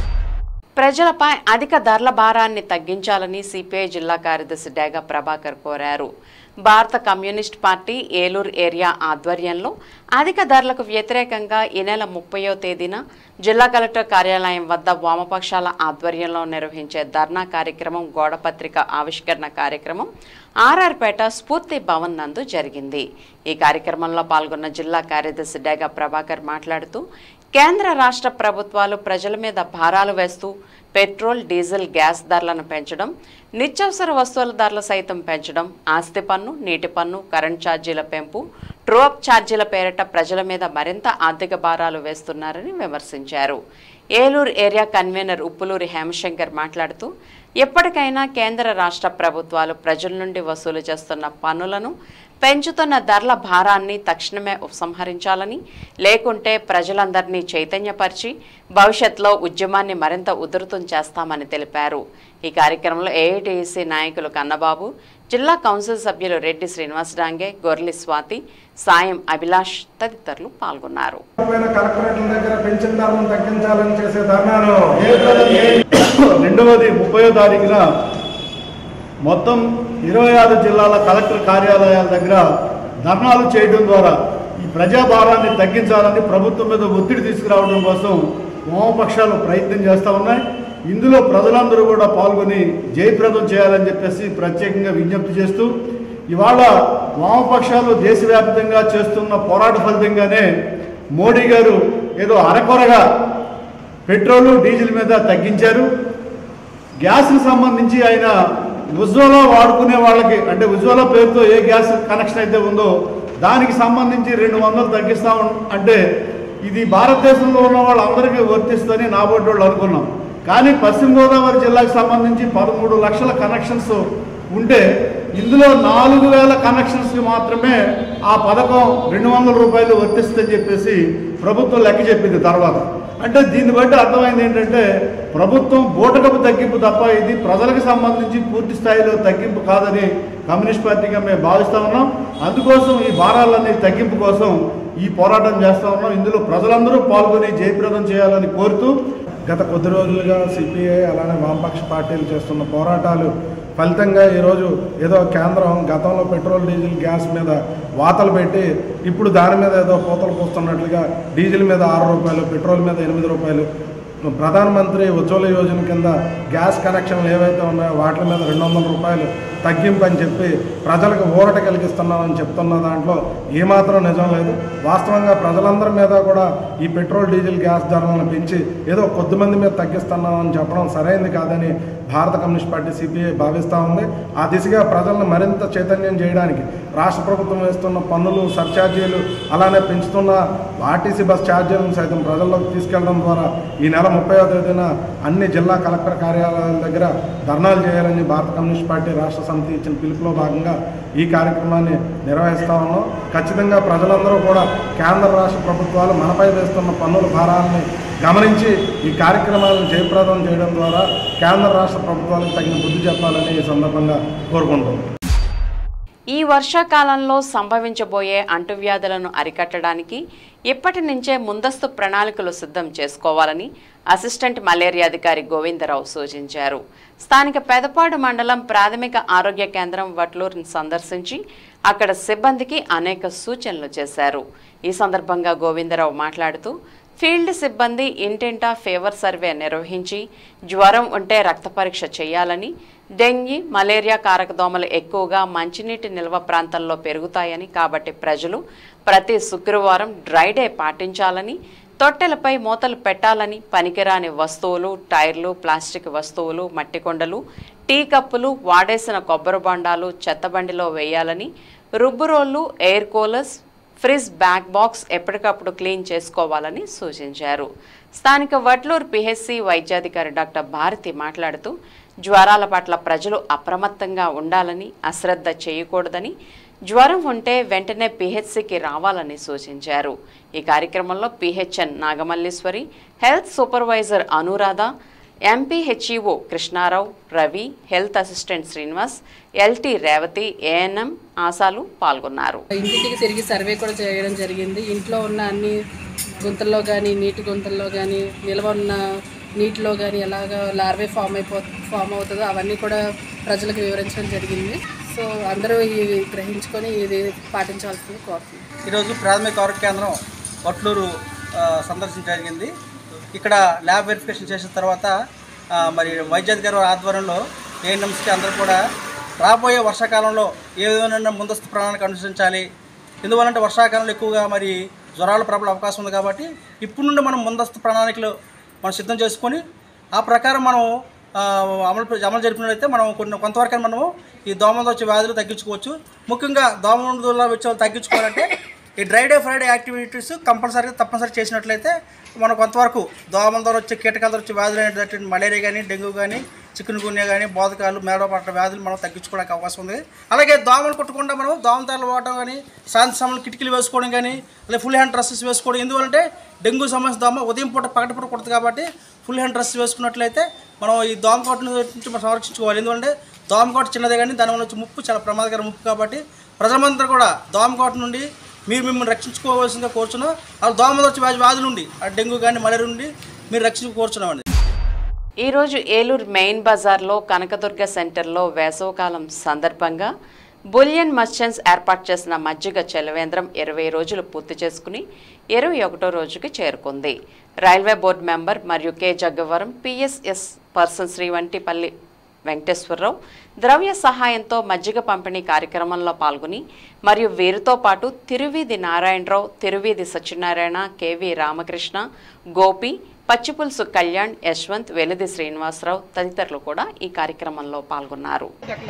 ప్రజలపై అధిక ధరల భారాన్ని తగ్గించాలని సిపిఐ జిల్లా కార్యదర్శి డేగ ప్రభాకర్ కోరారు భారత కమ్యూనిస్ట్ పార్టీ ఏలూరు ఏరియా ఆధ్వర్యంలో అధిక ధరలకు వ్యతిరేకంగా ఈ నెల ముప్పయో తేదీన జిల్లా కలెక్టర్ కార్యాలయం వద్ద వామపక్షాల ఆధ్వర్యంలో నిర్వహించే ధర్నా కార్యక్రమం గోడపత్రిక ఆవిష్కరణ కార్యక్రమం ఆర్ఆర్పేట స్ఫూర్తి భవన్ నందు జరిగింది ఈ కార్యక్రమంలో పాల్గొన్న జిల్లా కార్యదర్శి డేగ ప్రభాకర్ మాట్లాడుతూ కేంద్ర రాష్ట్ర ప్రభుత్వాలు ప్రజల మీద భారాలు వేస్తూ పెట్రోల్ డీజిల్ గ్యాస్ ధరలను పెంచడం నిత్యావసర వస్తువుల ధరలు సైతం పెంచడం ఆస్తి పన్ను నీటి పన్ను కరెంట్ ఛార్జీల పెంపు ట్రోప్ ఛార్జీల పేరిట ప్రజల మీద మరింత ఆర్థిక భారాలు వేస్తున్నారని విమర్శించారు ఏలూరు ఏరియా కన్వీనర్ ఉప్పులూరి హేమశంకర్ మాట్లాడుతూ ఎప్పటికైనా కేంద్ర రాష్ట్ర ప్రభుత్వాలు ప్రజల నుండి వసూలు చేస్తున్న పన్నులను పెంచుతున్న ధరల భారాన్ని తక్షణమే ఉపసంహరించాలని లేకుంటే ప్రజలందరినీ చైతన్యపరిచి భవిష్యత్తులో ఉద్యమాన్ని మరింత ఉధృతం చేస్తామని తెలిపారు ఈ కార్యక్రమంలో ఏఐటీసీ నాయకులు కన్నబాబు జిల్లా కౌన్సిల్ సభ్యులు రెడ్డి శ్రీనివాస్ డాంగే గొర్లి స్వాతి సాయం అభిలాష్ తదితరులు పాల్గొన్నారు కలెక్టరేట్ల దగ్గర పెన్షన్ ధరలను తగ్గించాలని చేసే ధర్నాలు రెండవది ముప్పయో తారీఖున మొత్తం ఇరవై ఆరు జిల్లాల కలెక్టర్ కార్యాలయాల దగ్గర ధర్నాలు చేయడం ద్వారా ఈ ప్రజాభారాన్ని తగ్గించాలని ప్రభుత్వం మీద ఒత్తిడి తీసుకురావడం కోసం వామపక్షాలు ప్రయత్నం చేస్తూ ఉన్నాయి ఇందులో ప్రజలందరూ కూడా పాల్గొని జయప్రదం చేయాలని చెప్పేసి ప్రత్యేకంగా విజ్ఞప్తి చేస్తూ ఇవాళ వామపక్షాలు దేశవ్యాప్తంగా చేస్తున్న పోరాట ఫలితంగానే మోడీ గారు ఏదో అరకొరగా పెట్రోలు డీజిల్ మీద తగ్గించారు గ్యాస్కి సంబంధించి ఆయన ఉజ్వల వాడుకునే వాళ్ళకి అంటే ఉజ్వల పేరుతో ఏ గ్యాస్ కనెక్షన్ అయితే ఉందో దానికి సంబంధించి రెండు వందలు తగ్గిస్తా ఉన్- అంటే ఇది భారతదేశంలో ఉన్న వాళ్ళందరికీ వర్తిస్తుందని నా బోటి వాళ్ళు అనుకున్నాం కానీ పశ్చిమ గోదావరి జిల్లాకు సంబంధించి పదమూడు లక్షల కనెక్షన్స్ ఉంటే ఇందులో నాలుగు వేల కనెక్షన్స్కి మాత్రమే ఆ పథకం రెండు వందల రూపాయలు వర్తిస్తుందని చెప్పేసి ప్రభుత్వం లెక్క చెప్పింది తర్వాత అంటే దీన్ని బట్టి అర్థమైంది ఏంటంటే ప్రభుత్వం బూటకపు తగ్గింపు తప్ప ఇది ప్రజలకు సంబంధించి పూర్తి స్థాయిలో తగ్గింపు కాదని కమ్యూనిస్ట్ పార్టీగా మేము భావిస్తా ఉన్నాం అందుకోసం ఈ భారాలన్నీ తగ్గింపు కోసం ఈ పోరాటం చేస్తా ఉన్నాం ఇందులో ప్రజలందరూ పాల్గొని జయప్రదం చేయాలని కోరుతూ గత కొద్ది రోజులుగా సిపిఐ అలానే వామపక్ష పార్టీలు చేస్తున్న పోరాటాలు ఫలితంగా ఈరోజు ఏదో కేంద్రం గతంలో పెట్రోల్ డీజిల్ గ్యాస్ మీద వాతలు పెట్టి ఇప్పుడు దాని మీద ఏదో కోతలు పోస్తున్నట్లుగా డీజిల్ మీద ఆరు రూపాయలు పెట్రోల్ మీద ఎనిమిది రూపాయలు ప్రధానమంత్రి ఉజ్వల యోజన కింద గ్యాస్ కనెక్షన్లు ఏవైతే ఉన్నాయో వాటి మీద రెండు వందల రూపాయలు తగ్గింపు అని చెప్పి ప్రజలకు ఊరట కలిగిస్తున్నామని చెప్తున్న దాంట్లో ఏమాత్రం నిజం లేదు వాస్తవంగా ప్రజలందరి మీద కూడా ఈ పెట్రోల్ డీజిల్ గ్యాస్ ధరలను పెంచి ఏదో కొద్దిమంది మీద తగ్గిస్తున్నామని చెప్పడం సరైంది కాదని భారత కమ్యూనిస్ట్ పార్టీ సిపిఐ భావిస్తూ ఉంది ఆ దిశగా ప్రజలను మరింత చైతన్యం చేయడానికి రాష్ట్ర ప్రభుత్వం వేస్తున్న పన్నులు సర్ఛార్జీలు అలానే పెంచుతున్న ఆర్టీసీ బస్ ఛార్జీలను సైతం ప్రజల్లోకి తీసుకెళ్లడం ద్వారా ఈ నెల ముప్పైవ తేదీన అన్ని జిల్లా కలెక్టర్ కార్యాలయాల దగ్గర ధర్నాలు చేయాలని భారత కమ్యూనిస్ట్ పార్టీ రాష్ట్ర సమితి ఇచ్చిన పిలుపులో భాగంగా ఈ కార్యక్రమాన్ని నిర్వహిస్తా ఉన్నాం ఖచ్చితంగా ప్రజలందరూ కూడా కేంద్ర రాష్ట్ర ప్రభుత్వాలు మనపై వేస్తున్న పన్నుల భారాలని గమనించి ఈ కార్యక్రమాలను జయప్రదం చేయడం ద్వారా కేంద్ర రాష్ట్ర ప్రభుత్వాలకు తగిన బుద్ధి చెప్పాలని ఈ సందర్భంగా కోరుకుంటున్నాం ఈ వర్షాకాలంలో సంభవించబోయే అంటువ్యాధులను అరికట్టడానికి ఇప్పటి నుంచే ముందస్తు ప్రణాళికలు సిద్ధం చేసుకోవాలని అసిస్టెంట్ మలేరియా అధికారి గోవిందరావు సూచించారు స్థానిక పెదపాడు మండలం ప్రాథమిక ఆరోగ్య కేంద్రం వట్లూరుని సందర్శించి అక్కడ సిబ్బందికి అనేక సూచనలు చేశారు ఈ సందర్భంగా గోవిందరావు మాట్లాడుతూ ఫీల్డ్ సిబ్బంది ఇంటింటా ఫీవర్ సర్వే నిర్వహించి జ్వరం ఉంటే రక్త పరీక్ష చేయాలని డెంగీ మలేరియా కారక దోమలు ఎక్కువగా మంచినీటి నిల్వ ప్రాంతాల్లో పెరుగుతాయని కాబట్టి ప్రజలు ప్రతి శుక్రవారం డ్రై డే పాటించాలని తొట్టెలపై మూతలు పెట్టాలని పనికిరాని వస్తువులు టైర్లు ప్లాస్టిక్ వస్తువులు మట్టి కొండలు టీ కప్పులు వాడేసిన కొబ్బరి బొండాలు చెత్తబండిలో వేయాలని రుబ్బురోళ్లు air coolers fridge back box ఎప్పటికప్పుడు క్లీన్ చేసుకోవాలని సూచించారు స్థానిక వడ్లూరు పిహెచ్సి వైద్యాధికారి డాక్టర్ భారతి మాట్లాడుతూ జ్వరాల పట్ల ప్రజలు అప్రమత్తంగా ఉండాలని అశ్రద్ధ చేయకూడదని జ్వరం ఉంటే వెంటనే పిహెచ్సికి రావాలని సూచించారు ఈ కార్యక్రమంలో PHN Nagamalleswari health supervisor Anuradha MPHEO Krishnarao Ravi health assistant Srinivas LT Revathi ANM ఆశాలు పాల్గొన్నారు ఇంటింటికి తిరిగి సర్వే కూడా చేయడం జరిగింది ఇంట్లో ఉన్న అన్ని గుంతల్లో కానీ నీటి గుంతల్లో కానీ నిల్వ ఉన్న నీటిలో కానీ ఎలాగ లార్వే ఫామ్ అయిపో ఫామ్ అవుతుందో అవన్నీ కూడా ప్రజలకు వివరించడం జరిగింది సో అందరూ ఇవి గ్రహించుకొని ఇది పాటించాల్సింది కోరుతున్నాను ఈరోజు ప్రాథమిక ఆరోగ్య కేంద్రం వట్లూరు ఆ, సందర్శించడం జరిగింది ఇక్కడ ల్యాబ్ వెరిఫికేషన్ చేసిన తర్వాత ఆ, మరి వైద్యాధికారి వారి ఆధ్వర్యంలో ఏఎన్ఎంస్కి అందరూ కూడా రాబోయే వర్షాకాలంలో ఏ విధమైన ముందస్తు ప్రణాళిక అనుసరించాలి ఎందువల్లంటే వర్షాకాలంలో ఎక్కువగా మరి జ్వరాల ప్రబల అవకాశం ఉంది కాబట్టి ఇప్పుడు నుండి మనం ముందస్తు ప్రణాళికలు మనం సిద్ధం చేసుకొని ఆ ప్రకారం మనం ఆ, అమలు అమలు జరిపినట్లయితే మనం కొన్ని కొంతవరకు మనము ఈ దోమలతో వచ్చే వ్యాధులు తగ్గించుకోవచ్చు ముఖ్యంగా దోమల వల్ల వచ్చే వాళ్ళు తగ్గించుకోవాలంటే ఈ డ్రై డే ఫ్రైడే యాక్టివిటీస్ కంపల్సరీగా తప్పనిసరి చేసినట్లయితే మనం కొంతవరకు దోమల ద్వారా వచ్చే కీటకాల ద్వారా వచ్చే వ్యాధులు అనేటువంటి మలేరియా కానీ డెంగ్యూ కానీ చికెన్ గున్యా కానీ బోధకాలు మేడ పట్ల వ్యాధులు మనం తగ్గించుకోవడానికి అవకాశం ఉంది అలాగే దోమలు కొట్టకుండా మనం దోమతాలు వాడటం కానీ సాయంత్రం సమయంలో కిటికీలు వేసుకోవడం కానీ అలాగే ఫుల్ హ్యాండ్ డ్రెస్సెస్ వేసుకోవడం ఎందువల్లంటే డెంగ్యూ సమస్య దోమ ఉదయం పూట పగటిపూట కొడుతుంది కాబట్టి ఫుల్ హ్యాండ్ డ్రెస్ వేసుకున్నట్లయితే మనం ఈ దోమ కొట్ట నుంచి మనం సంరక్షించుకోవాలి ఎందుకంటే దోమ కొట్ట చిన్నదే కానీ దానివల్ల వచ్చే ముప్పు చాలా ప్రమాదకర ముప్పు కాబట్టి ప్రజలందరూ కూడా దోమ కొట్ట నుండి మీరు మిమ్మల్ని రక్షించుకోవాల్సిందిగా కోరుచున్నాం ఆ దోమలు వచ్చే వ్యాధి వ్యాధుల నుండి ఆ డెంగ్యూ కానీ మలేరియా నుండి మీరు రక్షించు కోరుచున్నామండి ఈరోజు ఏలూరు మెయిన్ బజార్లో కనకదుర్గ సెంటర్లో వేసవకాలం సందర్భంగా బులియన్ మర్చెంట్స్ ఏర్పాటు చేసిన మజ్జిగ చెలవేంద్రం ఇరవై రోజులు పూర్తి చేసుకుని ఇరవై ఒకటో రోజుకి చేరుకుంది రైల్వే బోర్డు మెంబర్ మరియు K Jaggavaram PSS person Srivantipalli Venkateswararao ద్రవ్య సహాయంతో మజ్జిగ పంపిణీ కార్యక్రమంలో పాల్గొని మరియు వీరితో పాటు తిరువీధి నారాయణరావు తిరువీధి సత్యనారాయణ కెవి రామకృష్ణ గోపి పచ్చిపులుసు కళ్యాణ్ యశ్వంత్ వెలిది శ్రీనివాసరావు తదితరులు కూడా ఈ కార్యక్రమంలో పాల్గొన్నారు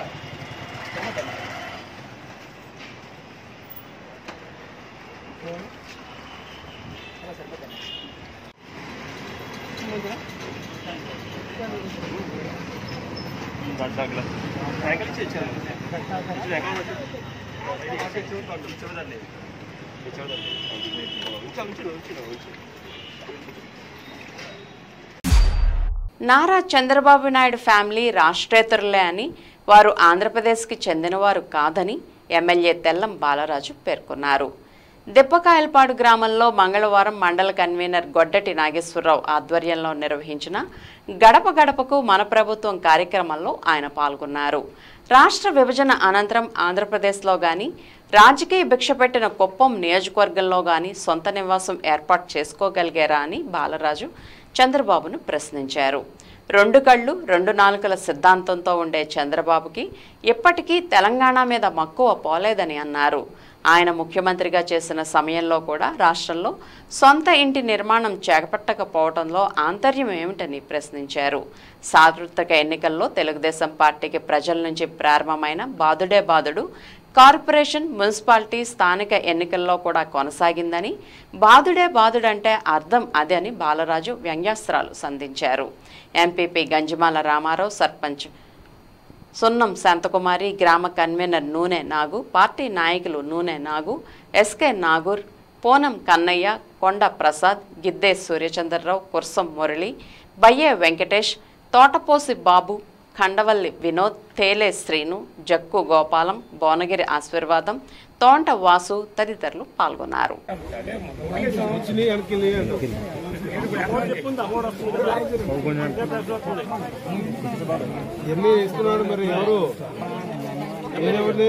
నారా చంద్రబాబు నాయుడు ఫ్యామిలీ రాష్ట్రేతరులే అని వారు ఆంధ్రప్రదేశ్కి చెందినవారు కాదని ఎమ్మెల్యే తెల్లం బాలరాజు పేర్కొన్నారు దెప్పకాయలపాడు గ్రామంలో మంగళవారం మండల కన్వీనర్ గొడ్డటి నాగేశ్వరరావు ఆధ్వర్యంలో నిర్వహించిన గడప గడపకు మన ప్రభుత్వం కార్యక్రమంలో ఆయన పాల్గొన్నారు రాష్ట్ర విభజన అనంతరం ఆంధ్రప్రదేశ్లో గాని రాజకీయ భిక్ష పెట్టిన కుప్పం నియోజకవర్గంలో గాని సొంత నివాసం ఏర్పాటు చేసుకోగలిగారా అని బాలరాజు చంద్రబాబును ప్రశ్నించారు రెండు కళ్ళు రెండు నాలుకల సిద్ధాంతంతో ఉండే చంద్రబాబుకి ఇప్పటికీ తెలంగాణ మీద మక్కువ పోలేదని అన్నారు ఆయన ముఖ్యమంత్రిగా చేసిన సమయంలో కూడా రాష్ట్రంలో సొంత ఇంటి నిర్మాణం చేపట్టకపోవడంలో ఆంతర్యం ఏమిటని ప్రశ్నించారు సార్వత్రిక ఎన్నికల్లో తెలుగుదేశం పార్టీకి ప్రజల నుంచి ప్రారంభమైన బాదుడే బాదుడు కార్పొరేషన్ మున్సిపాలిటీ స్థానిక ఎన్నికల్లో కూడా కొనసాగిందని బాదుడే బాదుడంటే అర్థం అదే అని బాలరాజు వ్యంగ్యాస్త్రాలు సంధించారు ఎంపీపీ గంజిమాల రామారావు సర్పంచ్ సున్నం శాంతకుమారి గ్రామ కన్వీనర్ నూనె నాగు పార్టీ నాయకులు నూనె నాగు ఎస్కే నాగూర్ పోనం కన్నయ్య కొండ ప్రసాద్ గిద్దే సూర్యచంద్రరావు కుర్సం మురళి బయ్యే వెంకటేష్ తోటపోసి బాబు ఖండవల్లి వినోద్ తేలే శ్రీను జక్కు గోపాలం భువనగిరి ఆశీర్వాదం తోంట వాసు తదితరులు పాల్గొన్నారు ఎన్ని ఇస్తున్నారు మరి ఎవరు వేరెవరిని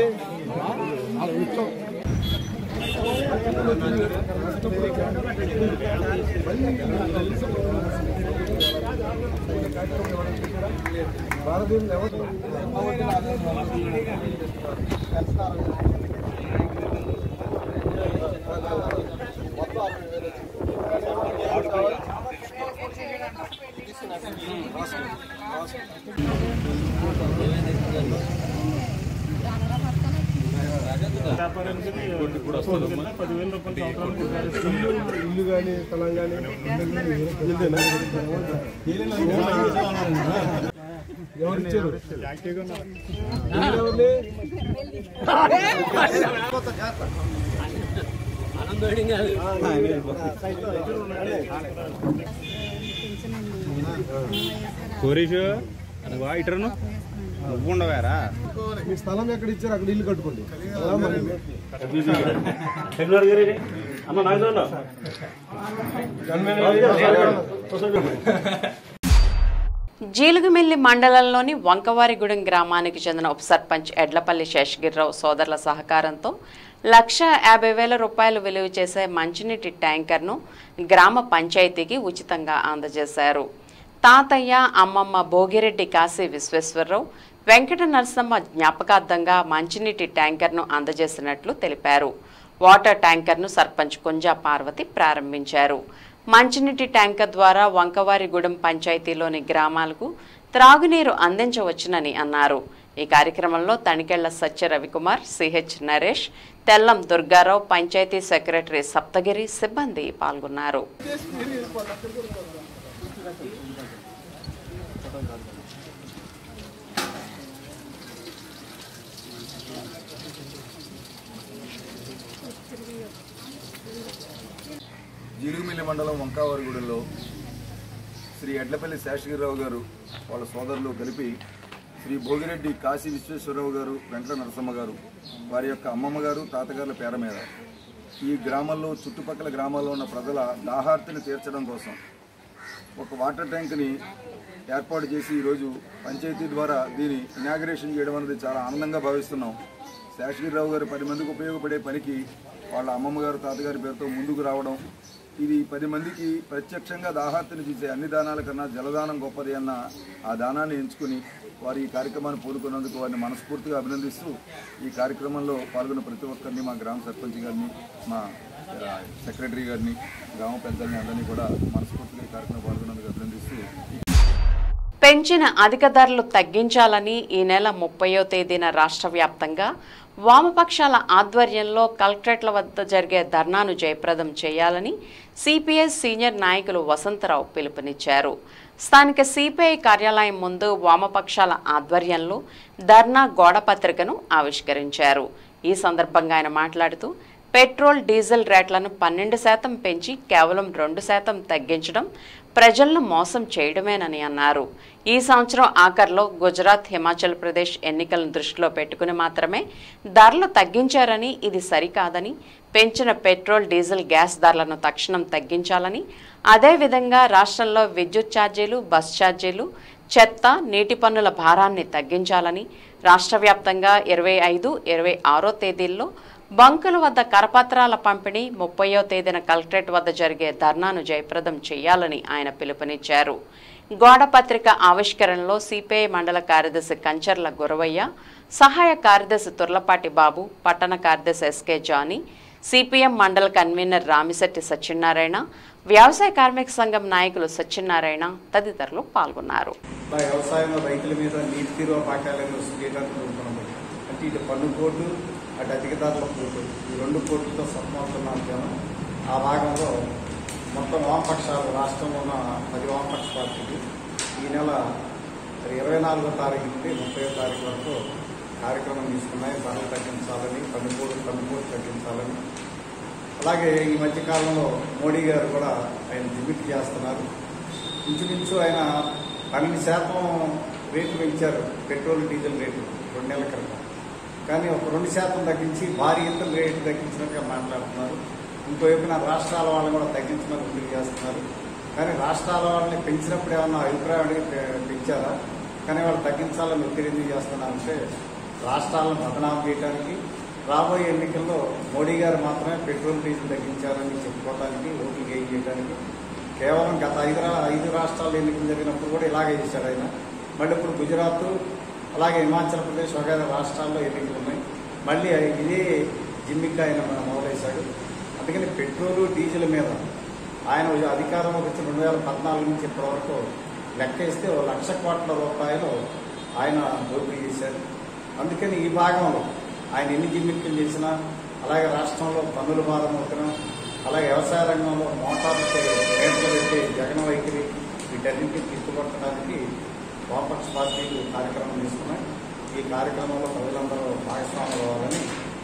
భారతీయులు ఎవరు ఇల్లు ఇల్లు కానీ స్థలం కానీ ఎవరు ఇచ్చారు ఎవరిని కోరీషు నువ్వా ఇటర్ను నువ్వు ఉండవారా మీ స్థలం ఎక్కడ ఇచ్చారు అక్కడ ఇల్లు కట్టుకోండి అలా మరి. అమ్మ నాకు జీలుగుమిల్లి మండలంలోని వంకవారిగూడెం గ్రామానికి చెందిన ఉప సర్పంచ్ ఎడ్లపల్లి శేషగిరిరావు సోదరుల సహకారంతో లక్ష యాభై వేల రూపాయలు విలువ చేసే మంచినీటి ట్యాంకర్ను గ్రామ పంచాయతీకి ఉచితంగా అందజేశారు తాతయ్య అమ్మమ్మ భోగిరెడ్డి కాశీ విశ్వేశ్వరరావు వెంకట నరసమ్మ జ్ఞాపకార్థంగా మంచినీటి ట్యాంకర్ను అందజేసినట్లు తెలిపారు వాటర్ ట్యాంకర్ను సర్పంచ్ కుంజా పార్వతి ప్రారంభించారు మంచినీటి ట్యాంకర్ ద్వారా వంకవారిగూడెం పంచాయతీలోని గ్రామాలకు త్రాగునీరు అందించవచ్చునని అన్నారు ఈ కార్యక్రమంలో తనికెళ్ల సత్య రవికుమార్ సిహెచ్ నరేష్ తెల్లం దుర్గారావు పంచాయతీ సెక్రటరీ సప్తగిరి సిబ్బంది పాల్గొన్నారు జీలుగుమిల్లి మండలం వంకావారిగూడెంలో శ్రీ ఎడ్లపల్లి శేషగిరిరావు గారు వాళ్ళ సోదరులు కలిపి శ్రీ భోగిరెడ్డి కాశీ విశ్వేశ్వరరావు గారు వెంకట నరసమ్మ గారు వారి యొక్క అమ్మమ్మ గారు తాతగారుల పేర మీద ఈ గ్రామంలో చుట్టుపక్కల గ్రామాల్లో ఉన్న ప్రజల దాహార్తిని తీర్చడం కోసం ఒక వాటర్ ట్యాంక్ని ఏర్పాటు చేసి ఈరోజు పంచాయతీ ద్వారా దీని ఇనాగరేషన్ చేయడం అనేది చాలా ఆనందంగా భావిస్తున్నాం శేషగిరిరావు గారు పది మందికి ఉపయోగపడే పనికి వాళ్ళ అమ్మమ్మ గారు తాతగారి పేరుతో ముందుకు రావడం ఇది పది మందికి ప్రత్యక్షంగా దాహార్తిని చూసే అన్ని దానాల కన్నా జలదానం గొప్పది అన్న ఆ దానాన్ని ఎంచుకుని వారు ఈ కార్యక్రమాన్ని పూనుకున్నందుకు వారిని మనస్ఫూర్తిగా అభినందిస్తూ ఈ కార్యక్రమంలో పాల్గొన్న ప్రతి ఒక్కరిని మా గ్రామ సర్పంచ్ గారిని మా ఆ, సెక్రటరీ గారిని గ్రామ పెద్దల్ని అందరినీ కూడా మనస్ఫూర్తిగా ఈ కార్యక్రమంలో పాల్గొన్నందుకు అభినందిస్తూ ఈ పెంచిన అధిక ధరలు తగ్గించాలని ఈ నెల ముప్పయో తేదీన రాష్ట్ర వ్యాప్తంగా వామపక్షాల ఆధ్వర్యంలో కలెక్టరేట్ల వద్ద జరిగే ధర్నాను జయప్రదం చేయాలని సిపిఎస్ సీనియర్ నాయకులు వసంతరావు పిలుపునిచ్చారు స్థానిక సిపిఐ కార్యాలయం ముందు వామపక్షాల ఆధ్వర్యంలో ధర్నా గోడపత్రికను ఆవిష్కరించారు ఈ సందర్భంగా ఆయన మాట్లాడుతూ పెట్రోల్ డీజిల్ రేట్లను పన్నెండు శాతం పెంచి కేవలం రెండు శాతం తగ్గించడం ప్రజలను మోసం చేయడమేనని అన్నారు ఈ సంవత్సరం ఆఖర్లో గుజరాత్ హిమాచల్ ప్రదేశ్ ఎన్నికలను దృష్టిలో పెట్టుకుని మాత్రమే ధరలు తగ్గించారని ఇది సరికాదని పెంచిన పెట్రోల్ డీజిల్ గ్యాస్ ధరలను తక్షణం తగ్గించాలని అదేవిధంగా రాష్ట్రంలో విద్యుత్ ఛార్జీలు బస్ ఛార్జీలు చెత్త నీటి పన్నుల భారాన్ని తగ్గించాలని రాష్ట్ర వ్యాప్తంగా ఇరవై ఐదు ఇరవై ఆరో తేదీల్లో బంకుల వద్ద కరపత్రాల పంపిణీ ముప్పయో తేదీన కలెక్టరేట్ వద్ద జరిగే ధర్నాను జయప్రదం చేయాలని ఆయన పిలుపునిచ్చారు గోడ పత్రిక ఆవిష్కరణలో సిపిఐ మండల కార్యదర్శి కంచర్ల గురవయ్య సహాయ కార్యదర్శి తుర్లపాటి బాబు పట్టణ కార్యదర్శి ఎస్కే జానీ సిపిఎం మండల కన్వీనర్ రామిశెట్టి సత్యనారాయణ వ్యవసాయ కార్మిక సంఘం నాయకులు సత్యనారాయణ తదితరులు పాల్గొన్నారు మా వ్యవసాయంలో రైతుల మీద నీటి తీరువ పాఠాలను చేయడానికి చూస్తున్నాము అంటే ఇటు పన్ను కోర్టు అటు అధిక ధరల కోర్టు ఈ రెండు కోర్టులతో సతమవుతున్నాం జనం ఆ భాగంలో మొత్తం వామపక్షాలు రాష్ట్రంలో ఉన్న పది వామపక్ష పార్టీలు ఈ నెల మరి ఇరవై నాలుగో తారీఖు నుండి ముప్పై తారీఖు వరకు కార్యక్రమం తీసుకున్నాయి ధరలు తగ్గించాలని పన్నుకోడు పన్నుకోడు తగ్గించాలని అలాగే ఈ మధ్యకాలంలో మోడీ గారు కూడా ఆయన లిమిట్ చేస్తున్నారు ఇంచుమించు ఆయన పన్నెండు శాతం రేటు పెంచారు పెట్రోల్ డీజిల్ రేటు రెండు నెలల క్రితం కానీ ఒక రెండు శాతం తగ్గించి భారీ ఇతర రేటు తగ్గించినట్టుగా మాట్లాడుతున్నారు ఇంకోవైపున రాష్ట్రాల వాళ్ళని కూడా తగ్గించమని ముందుకు చేస్తున్నారు కానీ రాష్ట్రాల వాళ్ళని పెంచినప్పుడు ఏమన్నా అభిప్రాయం అడిగి పె- పెంచారా కానీ వాళ్ళు తగ్గించాలని ఒత్తిడి ఎందుకు చేస్తున్నారంటే రాష్ట్రాలను బదనాం చేయడానికి రాబోయే ఎన్నికల్లో మోడీ గారు మాత్రమే పెట్రోల్ డీజిల్ తగ్గించారని చెప్పుకోవడానికి ఓట్లు గెయిన్ చేయడానికి కేవలం గత ఐదు రా- ఐదు రాష్ట్రాల ఎన్నికలు జరిగినప్పుడు కూడా ఇలాగే చేశాడు ఆయన మళ్ళీ ఇప్పుడు గుజరాత్ అలాగే హిమాచల్ ప్రదేశ్ వగైరా రాష్ట్రాల్లో ఎన్నికలు ఉన్నాయి మళ్ళీ ఇదే జిమ్మిక్ ఆయన మన మొదలేశాడు అందుకని పెట్రోలు డీజిల్ మీద ఆయన అధికారంలోకి వచ్చి రెండు వేల పద్నాలుగు నుంచి ఇప్పటివరకు లెక్క ఇస్తే ఓ లక్ష కోట్ల రూపాయలు ఆయన దోపిడీ చేశారు అందుకని ఈ భాగంలో ఆయన ఎన్ని జిమ్మిక్కులు చేసినా అలాగే రాష్ట్రంలో పన్నుల భారం అవుతున్నాం అలాగే వ్యవసాయ రంగంలో మోటార్లకి రేట్లు పెట్టే జగన్ వైఖరి వీటన్నింటినీ తీసుకుపట్టడానికి వామపక్ష పార్టీలు కార్యక్రమం తీసుకున్నాయి ఈ కార్యక్రమంలో ప్రజలందరూ భాగస్వాములు అవ్వాలని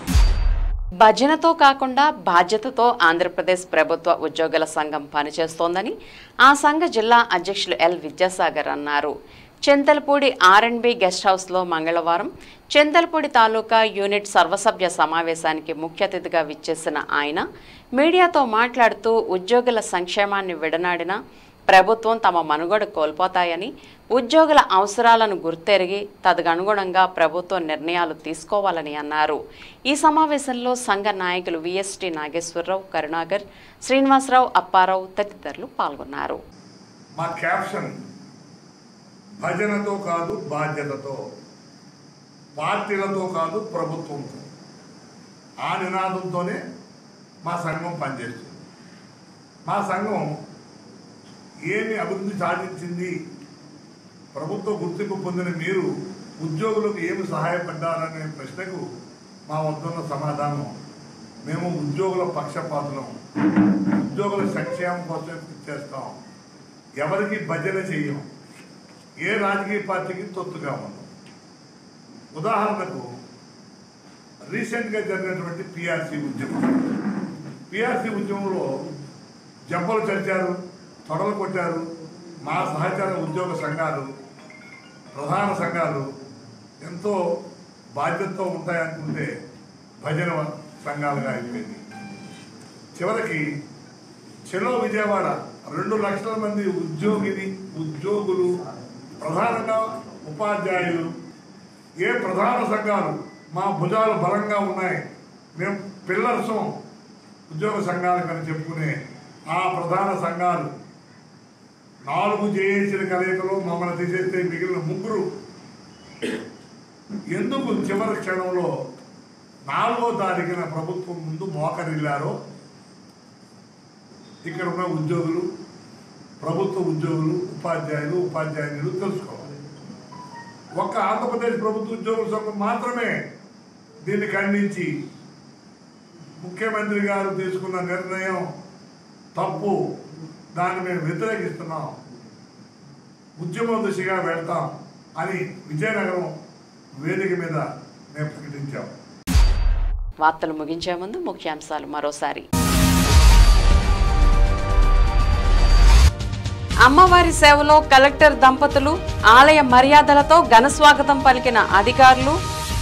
భజనతో కాకుండా బాధ్యతతో ఆంధ్రప్రదేశ్ ప్రభుత్వ ఉద్యోగుల సంఘం పనిచేస్తోందని ఆ సంఘ జిల్లా అధ్యక్షులు ఎల్ విద్యాసాగర్ అన్నారు చింతలపూడి ఆర్ఎండ్బి గెస్ట్ హౌస్లో మంగళవారం చింతలపూడి తాలూకా యూనిట్ సర్వసభ్య సమావేశానికి ముఖ్య అతిథిగా విచ్చేసిన ఆయన మీడియాతో మాట్లాడుతూ ఉద్యోగుల సంక్షేమాన్ని విడనాడిన ప్రభుత్వం తమ మనుగడ కోల్పోతాయని ఉద్యోగుల అవసరాలను గుర్తెరిగి తదనుగుణంగా ప్రభుత్వం నిర్ణయాలు తీసుకోవాలని అన్నారు ఈ సమావేశంలో సంఘ నాయకులు విఎస్టి నాగేశ్వరరావు కరుణాకర్ శ్రీనివాసరావు అప్పారావు తదితరులు పాల్గొన్నారు మా క్యాప్షన్ భజనతో కాదు బాధ్యతతో పార్టీలతో కాదు ప్రభుత్వంతో ఆ నినాదంతోనే మా సంఘం పనిచేస్తుంది మా సంఘం ఏమి అభివృద్ధి సాధించింది ప్రభుత్వ గుర్తింపు పొందిన మీరు ఉద్యోగులకు ఏమి సహాయపడ్డారనే ప్రశ్నకు మా వద్దున్న సమాధానం మేము ఉద్యోగుల పక్షపాతులం ఉద్యోగుల సంక్షేమం కోసం చేస్తాం ఎవరికి భజన చెయ్యం ఏ రాజకీయ పార్టీకి తొత్తుగా ఉన్నాం ఉదాహరణకు రీసెంట్గా జరిగినటువంటి పిఆర్సీ ఉద్యమం పిఆర్సీ ఉద్యమంలో జంపలు చరిచారు తొడలు కొట్టారు మా సహచార ఉద్యోగ సంఘాలు ప్రధాన సంఘాలు ఎంతో బాధ్యతతో ఉంటాయనుకుంటే భజన సంఘాలుగా అయిపోయింది చివరికి చెలో విజయవాడ రెండు లక్షల మంది ఉద్యోగిని ఉద్యోగులు ప్రధానంగా ఉపాధ్యాయులు ఏ ప్రధాన సంఘాలు మా భుజాలు బలంగా ఉన్నాయి మేము పిల్లర్సం ఉద్యోగ సంఘాలకు అని చెప్పుకునే ఆ ప్రధాన సంఘాలు నాలుగు జేఏసీల కలయికలో మమ్మల్ని తీసేస్తే మిగిలిన ముగ్గురు ఎందుకు చివరి క్షణంలో నాలుగో తారీఖున ప్రభుత్వం ముందు మోకరిల్లారో ఇక్కడ ఉన్న ఉద్యోగులు ప్రభుత్వ ఉద్యోగులు ఉపాధ్యాయులు ఉపాధ్యాయులు తెలుసుకోవాలి ఒక్క ఆంధ్రప్రదేశ్ ప్రభుత్వ ఉద్యోగుల సంఘం మాత్రమే దీన్ని ఖండించి ముఖ్యమంత్రి గారు తీసుకున్న నిర్ణయం తప్పు దాన్ని మేము వ్యతిరేకిస్తున్నాం ఉద్యమ దిశగా వెళ్తాం అని విజయనగరం వేదిక మీద మేము ప్రకటించాం వార్తలు ముగించే ముందు ముఖ్యాంశాలు మరోసారి అమ్మవారి సేవలో కలెక్టర్ దంపతులు ఆలయ మర్యాదలతో ఘన స్వాగతం పలికిన అధికారులు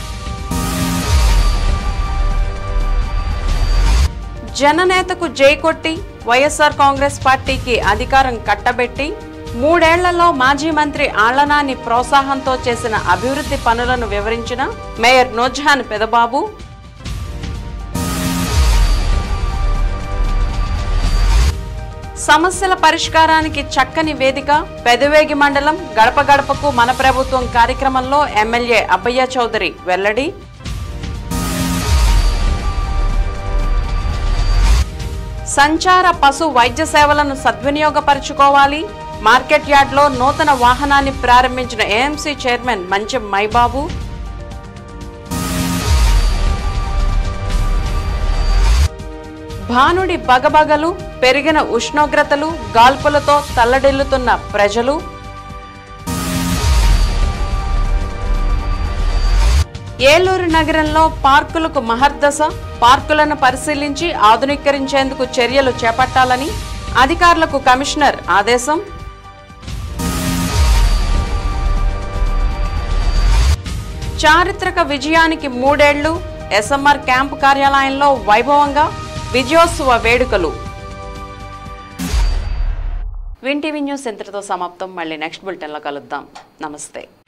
జననేతకు జై కొట్టి వైఎస్ఆర్ కాంగ్రెస్ పార్టీకి అధికారం కట్టబెట్టి మూడేళ్లలో మాజీ మంత్రి ఆళ్లనాని ప్రోత్సాహంతో చేసిన అభివృద్ధి పనులను వివరించిన మేయర్ నోజహాన్ పెదబాబు సమస్యల పరిష్కారానికి చక్కని వేదిక పెదవేగి మండలం గడప గడపకు మన ప్రభుత్వం కార్యక్రమంలో ఎమ్మెల్యే అబ్బయ్య చౌదరి వెల్లడి సంచార పశు వైద్య సేవలను సద్వినియోగపరుచుకోవాలి మార్కెట్ యార్డ్లో నూతన వాహనాన్ని ప్రారంభించిన ఏఎంసీ చైర్మన్ మంచెం మైబాబు భానుడి బగబగలు పెరిగిన ఉష్ణోగ్రతలు గాల్పులతో తల్లడిల్లుతున్న ప్రజలు ఏలూరు నగరంలో పార్కులకు మహర్దశ పార్కులను పరిశీలించి ఆధునీకరించేందుకు చర్యలు చేపట్టాలని అధికారులకు కమిషనర్ ఆదేశం చారిత్రక విజయానికి మూడేళ్లు ఎస్ఎంఆర్ క్యాంపు కార్యాలయంలో వైభవంగా విజయోత్సవ వేడుకలు విన్ టీవీ న్యూస్ ఇంతటితో సమాప్తం మళ్ళీ నెక్స్ట్ బులెటిన్లో కలుద్దాం నమస్తే